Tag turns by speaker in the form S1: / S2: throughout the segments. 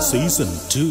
S1: Season two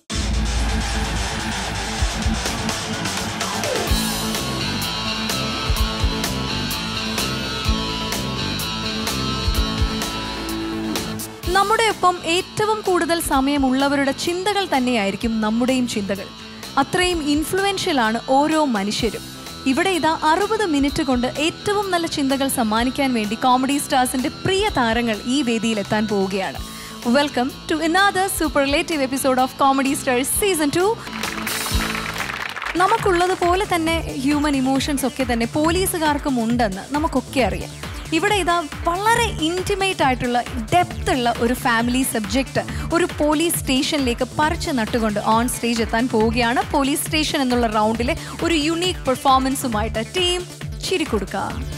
S2: നമ്മുടെ ഒപ്പം ഏറ്റവും കൂടുതൽ സമയമുള്ളവരുടെ ചിന്തകൾ തന്നെയായിരിക്കും നമ്മുടെയും ചിന്തകൾ അത്രയും ഇൻഫ്ലുവൻഷ്യൽ ആണ് ഓരോ മനുഷ്യരും ഇവിടെ ഇതാ അറുപത് മിനിറ്റ് കൊണ്ട് ഏറ്റവും നല്ല ചിന്തകൾ സമ്മാനിക്കാൻ വേണ്ടി കോമഡി സ്റ്റാർസിന്റെ പ്രിയ താരങ്ങൾ ഈ വേദിയിൽ എത്താൻ പോവുകയാണ് welcome to another superlative episode of comedy stars season two നമുക്കുള്ളതുപോലെ തന്നെ ഹ്യൂമൻ ഇമോഷൻസ് ഒക്കെ തന്നെ പോലീസുകാർക്കും ഉണ്ടെന്ന് നമുക്കൊക്കെ അറിയാം ഇവിടെ ഇതാ വളരെ ഇൻറ്റിമേറ്റ് ആയിട്ടുള്ള ഡെപ്ത് ഉള്ള ഒരു ഫാമിലി സബ്ജക്റ്റ് ഒരു പോലീസ് സ്റ്റേഷനിലേക്ക് പറിച്ചു നട്ടുകൊണ്ട് ഓൺ സ്റ്റേജ് എത്താൻ പോവുകയാണ് പോലീസ് സ്റ്റേഷൻ എന്നുള്ള റൗണ്ടിലെ ഒരു യുണീക്ക് പെർഫോമൻസുമായിട്ട് ടീം ചിരിക്കൊടുക്ക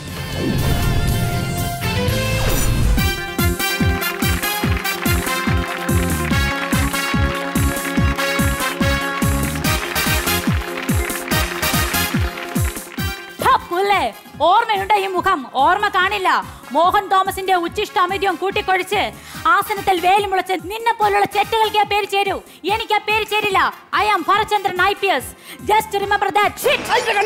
S3: ഹാ, പുല്ലേ ഓർമ്മയുണ്ട് ഈ മുഖം ഓർമ്മ കാണില്ല മോഹൻ തോമസിന്റെ ഉച്ചിഷ്ട അമിത്യം കൂട്ടിക്കൊഴിച്ച് ആസനത്തിൽ വേലി മുളച്ച് നിന്നെ പോലുള്ള ചെറ്റുകൾക്ക് ആ പേര് ചേരൂ എനിക്ക് ആ പേര് ചേരില്ല I am Bharachandran I P S just remember that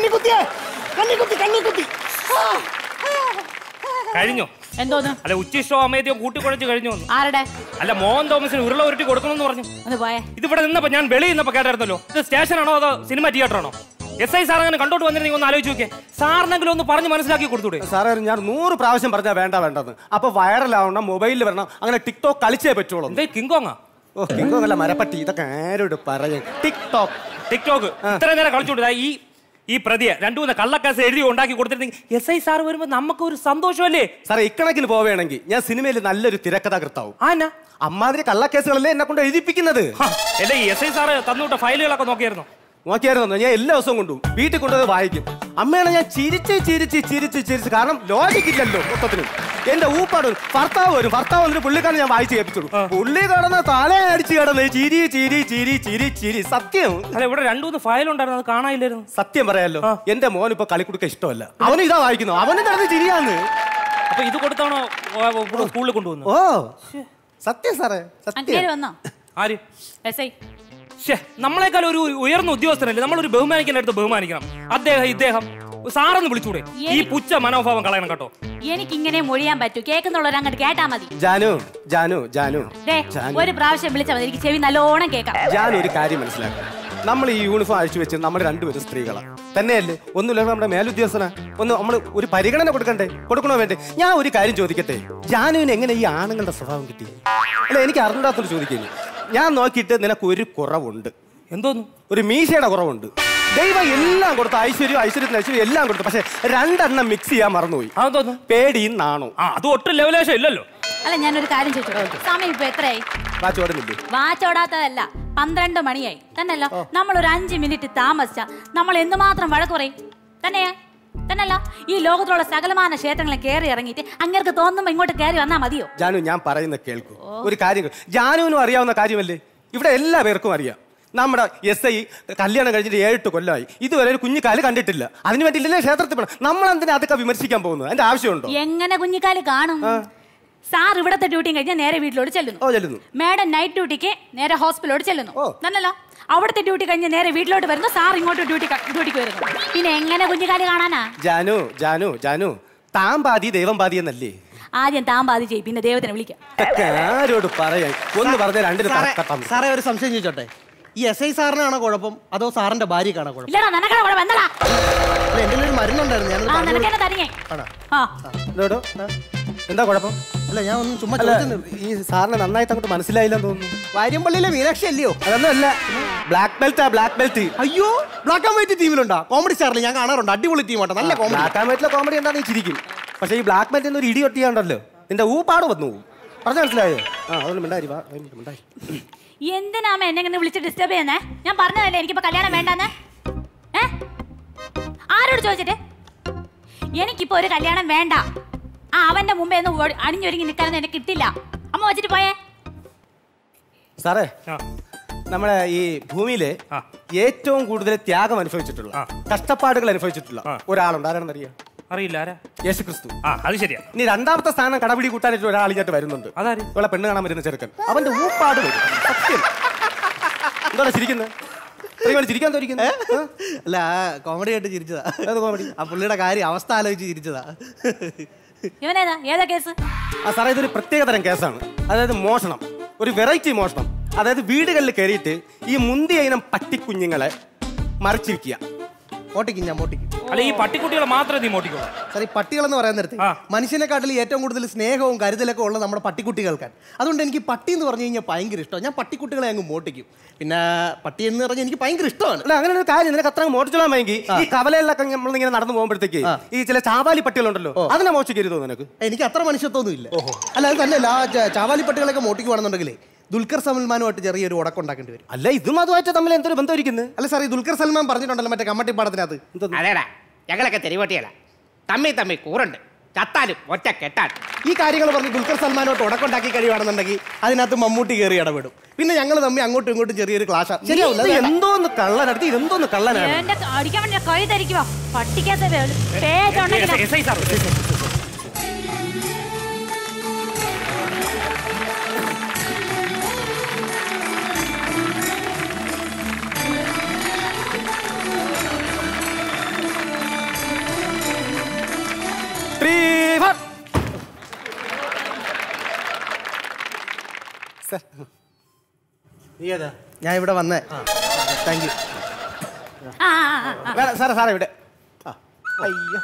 S4: കഴിഞ്ഞു
S3: എന്തോന്ന്
S4: അല്ല ഉച്ചിഷ്ടോ അമേദ്യോ കൂട്ടിക്കുഴച്ച് കഴിഞ്ഞു എന്ന്.
S3: ആരുടെ
S4: അല്ല മോഹൻ തോമസിന് ഉരുള ഉരുട്ടി കൊടുക്കണമെന്ന് പറഞ്ഞു
S3: ഒന്ന് പോയേ
S4: ഇതിവിടെ നിന്നപ്പോ ഞാൻ വെളിയിൽ നിന്നപ്പോ കേട്ടായിരുന്നല്ലോ ഇത് സ്റ്റേഷനാണോ അതോ സിനിമ തിയേറ്റർ ആണോ എസ് ഐ സാർ അങ്ങനെ കണ്ടോട്ട് വന്നിരുന്നെങ്കിൽ ഒന്ന് ആലോചിച്ച് നോക്കിയേ സാറിനെങ്കിലും ഒന്ന് പറഞ്ഞ് മനസ്സിലാക്കി കൊടുത്തൂടെ
S5: സാറേ ഞാൻ നൂറ് പ്രാവശ്യം പറഞ്ഞാൽ വേണ്ട വേണ്ടെന്ന് അപ്പൊ വൈറലാവണം മൊബൈലിൽ വരണം അങ്ങനെ ടിക്ടോക്ക് കളിച്ചേ പറ്റുള്ളൂ
S4: എന്തേ കിങ്കോങ്ങാ
S5: ഓ കിങ്കോങ്ങല്ല മരപ്പട്ടി ഇതൊക്കെ ആരോട് പറയും ടിക്ടോക്ക്
S4: ടിക്ടോക്ക് ഇത്ര നേരം കളിച്ചോണ്ട് ഈ ഈ പ്രതിയെ രണ്ടു മൂന്ന് കള്ളക്കാസ് എഴുതി ഉണ്ടാക്കി കൊടുത്തിരുന്നെങ്കിൽ എസ് ഐ സാർ വരുമ്പോ നമുക്ക് ഒരു സന്തോഷമല്ലേ
S5: സാറേ ഇക്കണക്കിന് പോവുകയാണെങ്കിൽ ഞാൻ സിനിമയിൽ നല്ലൊരു തിരക്കഥാകൃത്താവും
S4: ആ എന്നാ
S5: അമ്മാതിരി കള്ളക്കേസുകളല്ലേ എന്നെ കൊണ്ട് എഴുതിപ്പിക്കുന്നത്
S4: അല്ല ഈ എസ് ഐ സാറ് തന്നുവിട്ട ഫയലുകളൊക്കെ നോക്കിയായിരുന്നു
S5: നോക്കിയായിരുന്നു ഞാൻ എല്ലാ ദിവസവും കൊണ്ടുപോകും വീട്ടിൽ കൊണ്ടുപോയി വായിക്കും അമ്മയാണ് ഞാൻ ചിരിച്ച് ചിരിച്ച് ചിരിച്ച് ചിരിച്ച് കാരണം ലോജിക് ഇല്ലല്ലോ മൊത്തത്തിനും എന്റെ ഊപ്പാട് വരും. ഭർത്താവ് വരും ഭർത്താവ് വന്നിട്ട് പുള്ളിക്കാരൻ ഞാൻ വായിച്ച് കേൾപ്പിച്ചോളൂ പുള്ളി കടന്ന് തല അടിച്ച് കിടന്ന് ചിരി ചിരി ചിരി ചിരി ചിരി സത്യം
S4: അല്ല ഇവിടെ രണ്ടു മൂന്ന് ഫയലുണ്ടായിരുന്നു അത് കാണാനില്ലായിരുന്നു
S5: സത്യം പറയാലോ എന്റെ മോൻ ഇപ്പൊ കളിക്കുടുക്ക ഇഷ്ടമല്ല അവനും ഇതാ വായിക്കുന്നു അവനും കിടന്ന് ചിരിയാന്ന്
S4: അപ്പൊ ഇത് കൊടുത്താണോ സ്കൂളിൽ കൊണ്ടുപോകുന്നത്
S5: ഓ സത്യം സാറേ
S3: അങ്ങേര്
S5: സത്യം
S3: വന്നോ
S4: ആര്
S3: എസ് ഐ
S4: ശ്ശേ, നമ്മളെക്കാൾ ഒരു ഉയർന്ന ഉദ്യോഗസ്ഥനല്ലേ നമ്മളൊരു ബഹുമാനിക്കേണ്ട അടുത്ത് ബഹുമാനിക്കണം അദ്ദേഹം ഇദ്ദേഹം സാറൊന്ന് വിളിച്ചൂടെ ഈ പുച്ഛ മനോഭാവം കളയണം കേട്ടോ
S3: എനിക്ക് ഇങ്ങനെ മൊഴിയാൻ പറ്റൂ കേൾക്കുന്നുള്ളവർ അങ്ങോട്ട് കേട്ടാ മതി
S5: ജാനു ജാനു ജാനു
S3: ദേ
S5: ജാനു
S3: ഒരു പ്രാവശ്യം വിളിച്ചാൽ മതി എനിക്ക് ചെവി നല്ലോണം കേൾക്കാം
S5: ഞാൻ ഒരു കാര്യം മനസ്സിലാക്കാം നമ്മൾ ഈ യൂണിഫോം അഴിച്ചു വെച്ച് നമ്മൾ രണ്ടുപേരും സ്ത്രീകളാണ് തന്നെയല്ലേ ഒന്നുമില്ല നമ്മുടെ മേലുദ്യോഗസ്ഥന ഒന്ന് നമ്മൾ ഒരു പരിഗണന കൊടുക്കണ്ടേ കൊടുക്കണോ വേണ്ടേ ഞാൻ ഒരു കാര്യം ചോദിക്കട്ടെ ജാനുവിന് എങ്ങനെ ഈ ആണുങ്ങളുടെ സ്വഭാവം കിട്ടി അല്ല എനിക്ക് അറിഞ്ഞാത്തൊരു ചോദിക്കുന്നു ഞാൻ നോക്കിയിട്ട് നിനക്ക് ഒരു കുറവുണ്ട്
S4: എന്തോന്നു
S5: ഒരു മീശയുടെ കുറവുണ്ട് ദൈവം എല്ലാം കൊടുത്തു ഐശ്വര്യം ഐശ്വര്യത്തിന് ഐശ്വര്യം എല്ലാം കൊടുത്തു പക്ഷെ രണ്ടെണ്ണം മിക്സ് ചെയ്യാൻ മറന്നുപോയി
S4: അതെന്തോന്നു
S5: പേടിയും നാണോ
S4: ആ അത് ഒട്ടും ലെവലേശം ഇല്ലല്ലോ
S3: അല്ല ഞാനൊരു കാര്യം ചോദിച്ചോട്ടെ സമയം ഇപ്പൊ എത്രയായി
S5: വാച്ചോടുന്നില്ലേ
S3: വാച്ചോടാത്തതല്ല പന്ത്രണ്ട് മണിയായി തന്നല്ലോ നമ്മൾ ഒരു അഞ്ച് മിനിറ്റ് താമസിച്ച നമ്മൾ എന്തുമാത്രം വഴക്ക് പറയും തന്നെയാ തന്നല്ല ഈ ലോകത്തിലുള്ള സകലമാന ക്ഷേത്രങ്ങളെ കയറി ഇറങ്ങിയിട്ട് അങ്ങേർക്ക് തോന്നുമ്പോ ഇങ്ങോട്ട് കയറി വന്നാ മതിയോ
S5: ജാനു ഞാൻ പറയുന്ന കേൾക്കൂ ഒരു കാര്യം കേൾ- ജാനുവിനും അറിയാവുന്ന കാര്യമല്ലേ ഇവിടെ എല്ലാ പേർക്കും അറിയാം നമ്മുടെ എസ് ഐ കല്യാണം കഴിഞ്ഞിട്ട് ഏഴെട്ട് കൊല്ലമായി ഇതുവരെ ഒരു കുഞ്ഞിക്കാല് കണ്ടിട്ടില്ല അതിന് വേണ്ടിയില്ലേ ക്ഷേത്രത്തിൽ പോകണം നമ്മൾ എന്തിനാ അതൊക്കെ വിമർശിക്കാൻ പോകുന്നത് അതിന്റെ ആവശ്യമുണ്ടോ
S3: എങ്ങനെ കുഞ്ഞിക്കാല് കാണും സാർ ഇവിടത്തെ ഡ്യൂട്ടിയും കഴിഞ്ഞാൽ നേരെ വീട്ടിലോട്ട്
S5: ഓ
S3: ചെല്ലുന്നു
S5: ചെല്ലുന്നു
S3: മാഡം നൈറ്റ് ഡ്യൂട്ടിക്ക് നേരെ ഹോസ്പിറ്റലോട്ട് ചെല്ലുന്നു
S5: ഓ.
S3: തന്നല്ലോ അവിടുത്തെ ഡ്യൂട്ടി കഴിഞ്ഞ് നേരെ വീട്ടിലോട്ട് വരുന്നു സാർ ഇങ്ങോട്ട് ഡ്യൂട്ടി ഡ്യൂട്ടിക്ക് വരുന്നു പിന്നെ എങ്ങനെ കുഞ്ഞിക്കാല് കാണാനാ
S5: ജാനു ജാനു ജാനു താൻ പാതി ദൈവം പാതി എന്നല്ലേ
S3: ആദ്യം താൻ ബാധി ചെയ്യും പിന്നെ ദൈവത്തിനെ വിളിക്കാം
S5: ഇതൊക്കെ ആരോട് പറയാൻ ഒന്ന് പറഞ്ഞ രണ്ടിന്
S6: സാറേ
S5: തർക്കം
S6: സാറേ ഒരു സംശയം ചോദിച്ചോട്ടെ ഈ എസ് ഐ സാറിനാണോ കുഴപ്പം അതോ സാറിന്റെ ഭാര്യക്കാണോ കുഴപ്പം
S3: ഇല്ലടാ നിനക്കട കൂടെ വന്നടാ
S6: അല്ല എന്റെ ഒരു മരുന്നുണ്ടായിരുന്നു ഞാനത്
S3: ആ
S6: പറഞ്ഞു
S3: നിനക്കെന്നെ തനിയെ
S6: ആണോ?
S3: ആ
S5: ഇതോടോ, എന്താ കുഴപ്പം
S6: അല്ല ഞാൻ ഒന്ന് ചുമ്മാ
S5: അല്ല
S6: ചോദിച്ചു
S5: ഈ സാറിന് നന്നായിട്ട് അങ്ങോട്ട് മനസ്സിലായില്ലെന്ന് തോന്നുന്നു
S6: വാര്യമ്പള്ളിയിലെ മീനാക്ഷി അല്ലയോ
S5: അതൊന്നും അല്ല ബ്ലാക്ക് ബെൽറ്റാ ബ്ലാക്ക് ബെൽറ്റ്
S6: അയ്യോ ബ്ലാക്ക് ആൻഡ് വൈറ്റ് ടീമിലുണ്ടോ കോമഡി സ്റ്റാറിൽ ഞാൻ കാണാറുണ്ട് അടിപൊളി ടീമാട്ടോ നല്ല കോമഡി
S5: ബ്ലാക്ക് ആൻഡ് വൈറ്റിലെ കോമഡി എന്താണെന്ന് ചിരിക്കും പക്ഷേ ഈ ബ്ലാക്ക് ബെൽറ്റ് ഒരു ഇടി ഒട്ടിയാണ്ടല്ലോ നിന്റെ ഊപ്പാട് വന്നു പോകും പറഞ്ഞ മനസ്സിലായോ ആ അതൊന്നും മിണ്ടായി വാ അതിന് മിണ്ടായി
S3: എന്തിനാമ എന്നെ ഇങ്ങനെ വിളിച്ച് ഡിസ്റ്റർബ് ചെയ്യുന്നേ ഞാൻ പറഞ്ഞതല്ലേ എനിക്കിപ്പോ കല്യാണം വേണ്ടെന്ന് ഏ ആരോട് ചോദിച്ചിട്ട് എനിക്കിപ്പോ ഒരു കല്യാണം വേണ്ട ആ അവന്റെ മുമ്പേ ഒന്ന് ഓടി- അണിഞ്ഞൊരുങ്ങി നിൽക്കാനൊന്നും എനിക്ക് കിട്ടില്ല അമ്മ വെച്ചിട്ട് പോയേ
S5: സാറേ
S4: ആ.
S5: നമ്മുടെ ഈ ഭൂമിയിലെ
S4: ആ.
S5: ഏറ്റവും കൂടുതൽ ത്യാഗം അനുഭവിച്ചിട്ടുള്ള
S4: ആ.
S5: കഷ്ടപ്പാടുകൾ അനുഭവിച്ചിട്ടുള്ള
S4: ആ.
S5: ഒരാളുണ്ട് ആരാണെന്നറിയാം
S4: അറിയില്ല ആരാ
S5: യേശു ക്രിസ്തു
S4: ആ അത് ശരിയാ
S5: ഇനി രണ്ടാമത്തെ സ്ഥാനം കടപിടി കൂട്ടാനായിട്ട് ഒരാൾ ഇങ്ങോട്ട് വരുന്നുണ്ട്
S4: അതാര്?
S5: ഇവളെ പെണ്ണ് കാണാൻ വരുന്ന ചെറുക്കൻ അവന്റെ ഊപ്പാട് വരും സത്യം എന്താണ് ചിരിക്കുന്നത് നിങ്ങൾ ചിരിക്കാൻ തോന്നിക്കുന്നത്
S6: അല്ല കോമഡി ആയിട്ട് ചിരിച്ചതാ
S5: ഏത് comedy?
S6: ആ പുള്ളിയുടെ കാര്യം അവസ്ഥ ആലോചിച്ച് ചിരിച്ചതാ
S3: ഇവനേതാ ഏതാ കേസ്
S5: ആ സാറേ ഇതൊരു പ്രത്യേകതരം കേസാണ് അതായത് മോഷണം ഒരു വെറൈറ്റി മോഷണം അതായത് വീടുകളിൽ കയറിയിട്ട് ഈ മുന്തിയ ഇനം പട്ടിക്കുഞ്ഞുങ്ങളെ മറിച്ചിരിക്കുക
S6: മോട്ടിക്കും ഞാൻ മോട്ടിക്കും
S4: അല്ല ഈ പട്ടിക്കുട്ടികളെ മാത്രമേ നീ മോട്ടിക്കുള്ളൂ
S6: സാർ ഈ പട്ടികളെന്ന് പറയാൻ നേരത്തെ
S4: ആ.
S6: മനുഷ്യനെക്കാട്ടിൽ ഏറ്റവും കൂടുതൽ സ്നേഹവും കരുതലൊക്കെ ഉള്ളത് നമ്മുടെ പട്ടിക്കുട്ടികൾക്കാണ് അതുകൊണ്ട് എനിക്ക് പട്ടി എന്ന് പറഞ്ഞു കഴിഞ്ഞാൽ ഭയങ്കര ഇഷ്ടമാണ് ഞാൻ പട്ടിക്കുട്ടികളെ അങ്ങ് മോട്ടിക്കും പിന്നെ പട്ടി എന്ന് പറഞ്ഞാൽ എനിക്ക് ഭയങ്കര ഇഷ്ടമാണ്
S5: അല്ല അങ്ങനെ ഒരു കാര്യം നിനക്ക് അത്ര മോട്ടിച്ചോളാൻ വേണ്ടി ഈ കവലയിലൊക്കെ നമ്മൾ ഇങ്ങനെ നടന്നു പോകുമ്പോഴത്തേക്ക് ഈ ചില ചാവാലി പട്ടികളുണ്ടല്ലോ അതിനെ മോഷിക്കരുതോ നിനക്ക്
S6: എനിക്ക് അത്ര മനുഷ്യത്വമൊന്നും ഇല്ല അല്ല അത് തന്നെയല്ല ആ ച- ചാവാലി പട്ടികളൊക്കെ മോട്ടിക്കുവാണെന്നുണ്ടെങ്കിലേ ദുൽഖർ സൽമാനുമായിട്ട് ചെറിയൊരു ഉടക്കുണ്ടാക്കേണ്ടി വരും
S5: അല്ല ഇതും അതുമായിട്ട് തമ്മിൽ എന്തൊരു ബന്ധം ഇരിക്കുന്നത്
S6: അല്ല സാർ ഈ ദുൽഖർ സൽമാൻ പറഞ്ഞിട്ടുണ്ടല്ലോ മറ്റേ കമ്മട്ടി പാടത്തിനകത്ത്
S1: അതേടാ ഞങ്ങളൊക്കെ തെരുവോട്ടികളാ തമ്മി തമ്മി കൂറുണ്ട് ചത്താലും ഒറ്റ കെട്ടാൻ
S6: ഈ കാര്യങ്ങൾ പറഞ്ഞ് ദുൽഖർ സൽമാനോട്ട് ഉടക്കുണ്ടാക്കി കഴിയുവാണെന്നുണ്ടെങ്കിൽ അതിനകത്ത് മമ്മൂട്ടി കയറി ഇടപെടും പിന്നെ ഞങ്ങൾ തമ്മിൽ അങ്ങോട്ടും ഇങ്ങോട്ടും ചെറിയൊരു ക്ലാഷാ ശരിയാവില്ല അത് വേണ്ട.
S5: എന്തോന്ന് കള്ളനടുത്ത് ഇതെന്തോന്ന് കള്ളനാണ്
S3: എന്റെ അടിക്കാൻ വേണ്ടി കൈ ധരിക്കുവാ പട്ടിക്കാത്ത പേജ് ഉണ്ടെങ്കിൽ
S4: S I sir
S5: Trevor. Sir, നീ ഏതാ
S6: ഞാൻ ഇവിടെ വന്നേ താങ്ക് യു
S3: ആ ആ, ആ, ആ.
S5: വേറെ സാറേ സാറേ ഇവിടെ ആ, അയ്യോ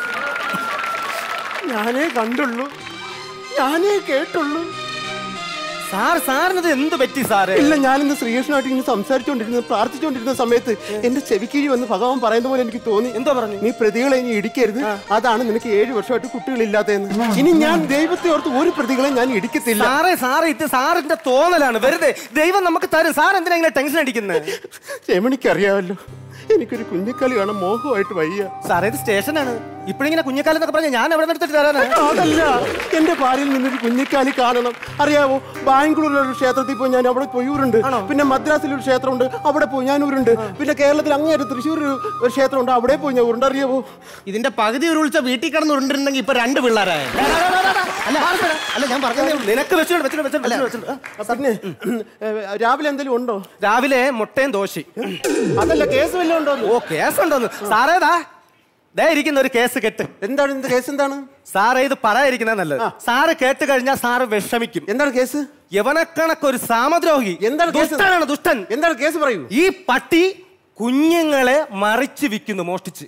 S7: ഞാനേ കണ്ടുള്ളൂ ഞാനേ കേട്ടുള്ളൂ
S5: സാർ സാറിനത് എന്ത് പറ്റി സാറേ
S7: ഇല്ല ഞാനിന്ന് ശ്രീകൃഷ്ണനായിട്ട് ഇങ്ങനെ സംസാരിച്ചുകൊണ്ടിരുന്ന പ്രാർത്ഥിച്ചുകൊണ്ടിരുന്ന സമയത്ത് എന്റെ ചെവിക്കിഴി വന്ന് ഭഗവാൻ പറയുന്ന പോലെ എനിക്ക് തോന്നി
S5: എന്തോ പറഞ്ഞു
S7: നീ പ്രതികളെ ഇനി ഇടിക്കരുത് അതാണ് നിനക്ക് ഏഴ് വർഷമായിട്ട് കുട്ടികളില്ലാത്തതെന്ന് ഇനി ഞാൻ ദൈവത്തെ ഓർത്ത് ഒരു പ്രതികളെ ഞാൻ ഇടിക്കത്തില്ല
S5: സാറേ സാറേ ഇത് സാറിന്റെ തോന്നലാണ് വെറുതെ ദൈവം നമുക്ക് തരും സാർ എന്തിനാ ഇങ്ങനെ ടെൻഷൻ അടിക്കുന്നത്
S7: രമണിക്കറിയാമല്ലോ എനിക്കൊരു കുഞ്ഞിക്കളി കാണാൻ മോഹമായിട്ട് വയ്യ
S5: സാറേ ഇത് സ്റ്റേഷനാണ് ഇപ്പോഴിങ്ങനെ കുഞ്ഞിക്കാലം എന്നൊക്കെ പറഞ്ഞാൽ ഞാൻ എവിടെ എടുത്തിട്ട് തരാനാണ്
S7: അതല്ല എന്റെ ഭാര്യയിൽ നിന്നൊരു കുഞ്ഞിക്കാലി കാണണം അറിയാവോ ബാംഗ്ലൂരിലെ ഒരു ക്ഷേത്രത്തിൽ പോയി ഞാൻ അവിടെ പൊയ്യൂരുണ്ട് പിന്നെ മദ്രാസിൽ ഒരു ക്ഷേത്രമുണ്ട് അവിടെ പോയി ഞാൻ ഊരുണ്ട് പിന്നെ കേരളത്തിൽ അങ്ങേയറ്റം തൃശ്ശൂർ ഒരു ഒരു ക്ഷേത്രമുണ്ട് അവിടെ പോയി ഞാൻ ഊരുണ്ട് അറിയാവോ
S6: ഇതിന്റെ പകുതി ഒരു ഉൾച്ച വീട്ടിൽ കിടന്ന് ഉരുണ്ടിരുന്നെങ്കിൽ ഇപ്പൊ രണ്ട് പിള്ളേരായ അല്ല അല്ല ഞാൻ പറഞ്ഞതേ ഉള്ളൂ
S5: നിനക്ക് വെച്ചിട്ടുണ്ട് വെച്ചിട്ടുണ്ട് വെച്ചിട്ടുണ്ട് വെച്ചിട്ടുണ്ട്
S7: ആ, പിന്നെ ഏ, രാവിലെ എന്തെങ്കിലും ഉണ്ടോ
S5: രാവിലെ മുട്ടയും ദോശയും
S7: അതല്ല കേസ് വല്ലതും ഉണ്ടോ
S5: ഓ കേസുണ്ടോന്ന് സാറേതാ ദേ ഇരിക്കുന്ന ഒരു കേസ് കെട്ട്
S7: എന്താണ് എന്ത് കേസ് എന്താണ്
S5: സാറേ ഇത് പറയാതിരിക്കുന്നത് നല്ലത് സാറ് കേട്ട് കഴിഞ്ഞാൽ സാറ് വിഷമിക്കും
S7: എന്താണ് കേസ്
S5: യവനക്കണക്കൊരു സാമദ്രോഹി
S7: എന്താണ് കേസ്?
S5: ദുഷ്ടനാണ് ദുഷ്ടൻ
S7: എന്താണ് കേസ് പറയൂ
S5: ഈ പട്ടി കുഞ്ഞുങ്ങളെ മറിച്ച് വിൽക്കുന്നു മോഷ്ടിച്ച്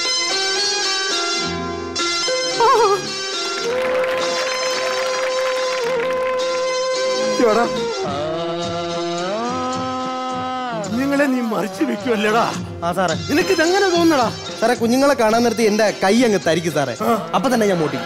S7: ചേടാ നിങ്ങളെ നീ മറിച്ചു വെക്കുമല്ലേടാ
S6: ആ സാറേ
S7: നിനക്ക് ഇതെങ്ങനെ തോന്നടാ
S6: സാറേ കുഞ്ഞുങ്ങളെ കാണാൻ നിർത്തി എന്റെ കൈ അങ്ങ് തരിക്കും സാറേ അപ്പൊ തന്നെ ഞാൻ മോട്ടി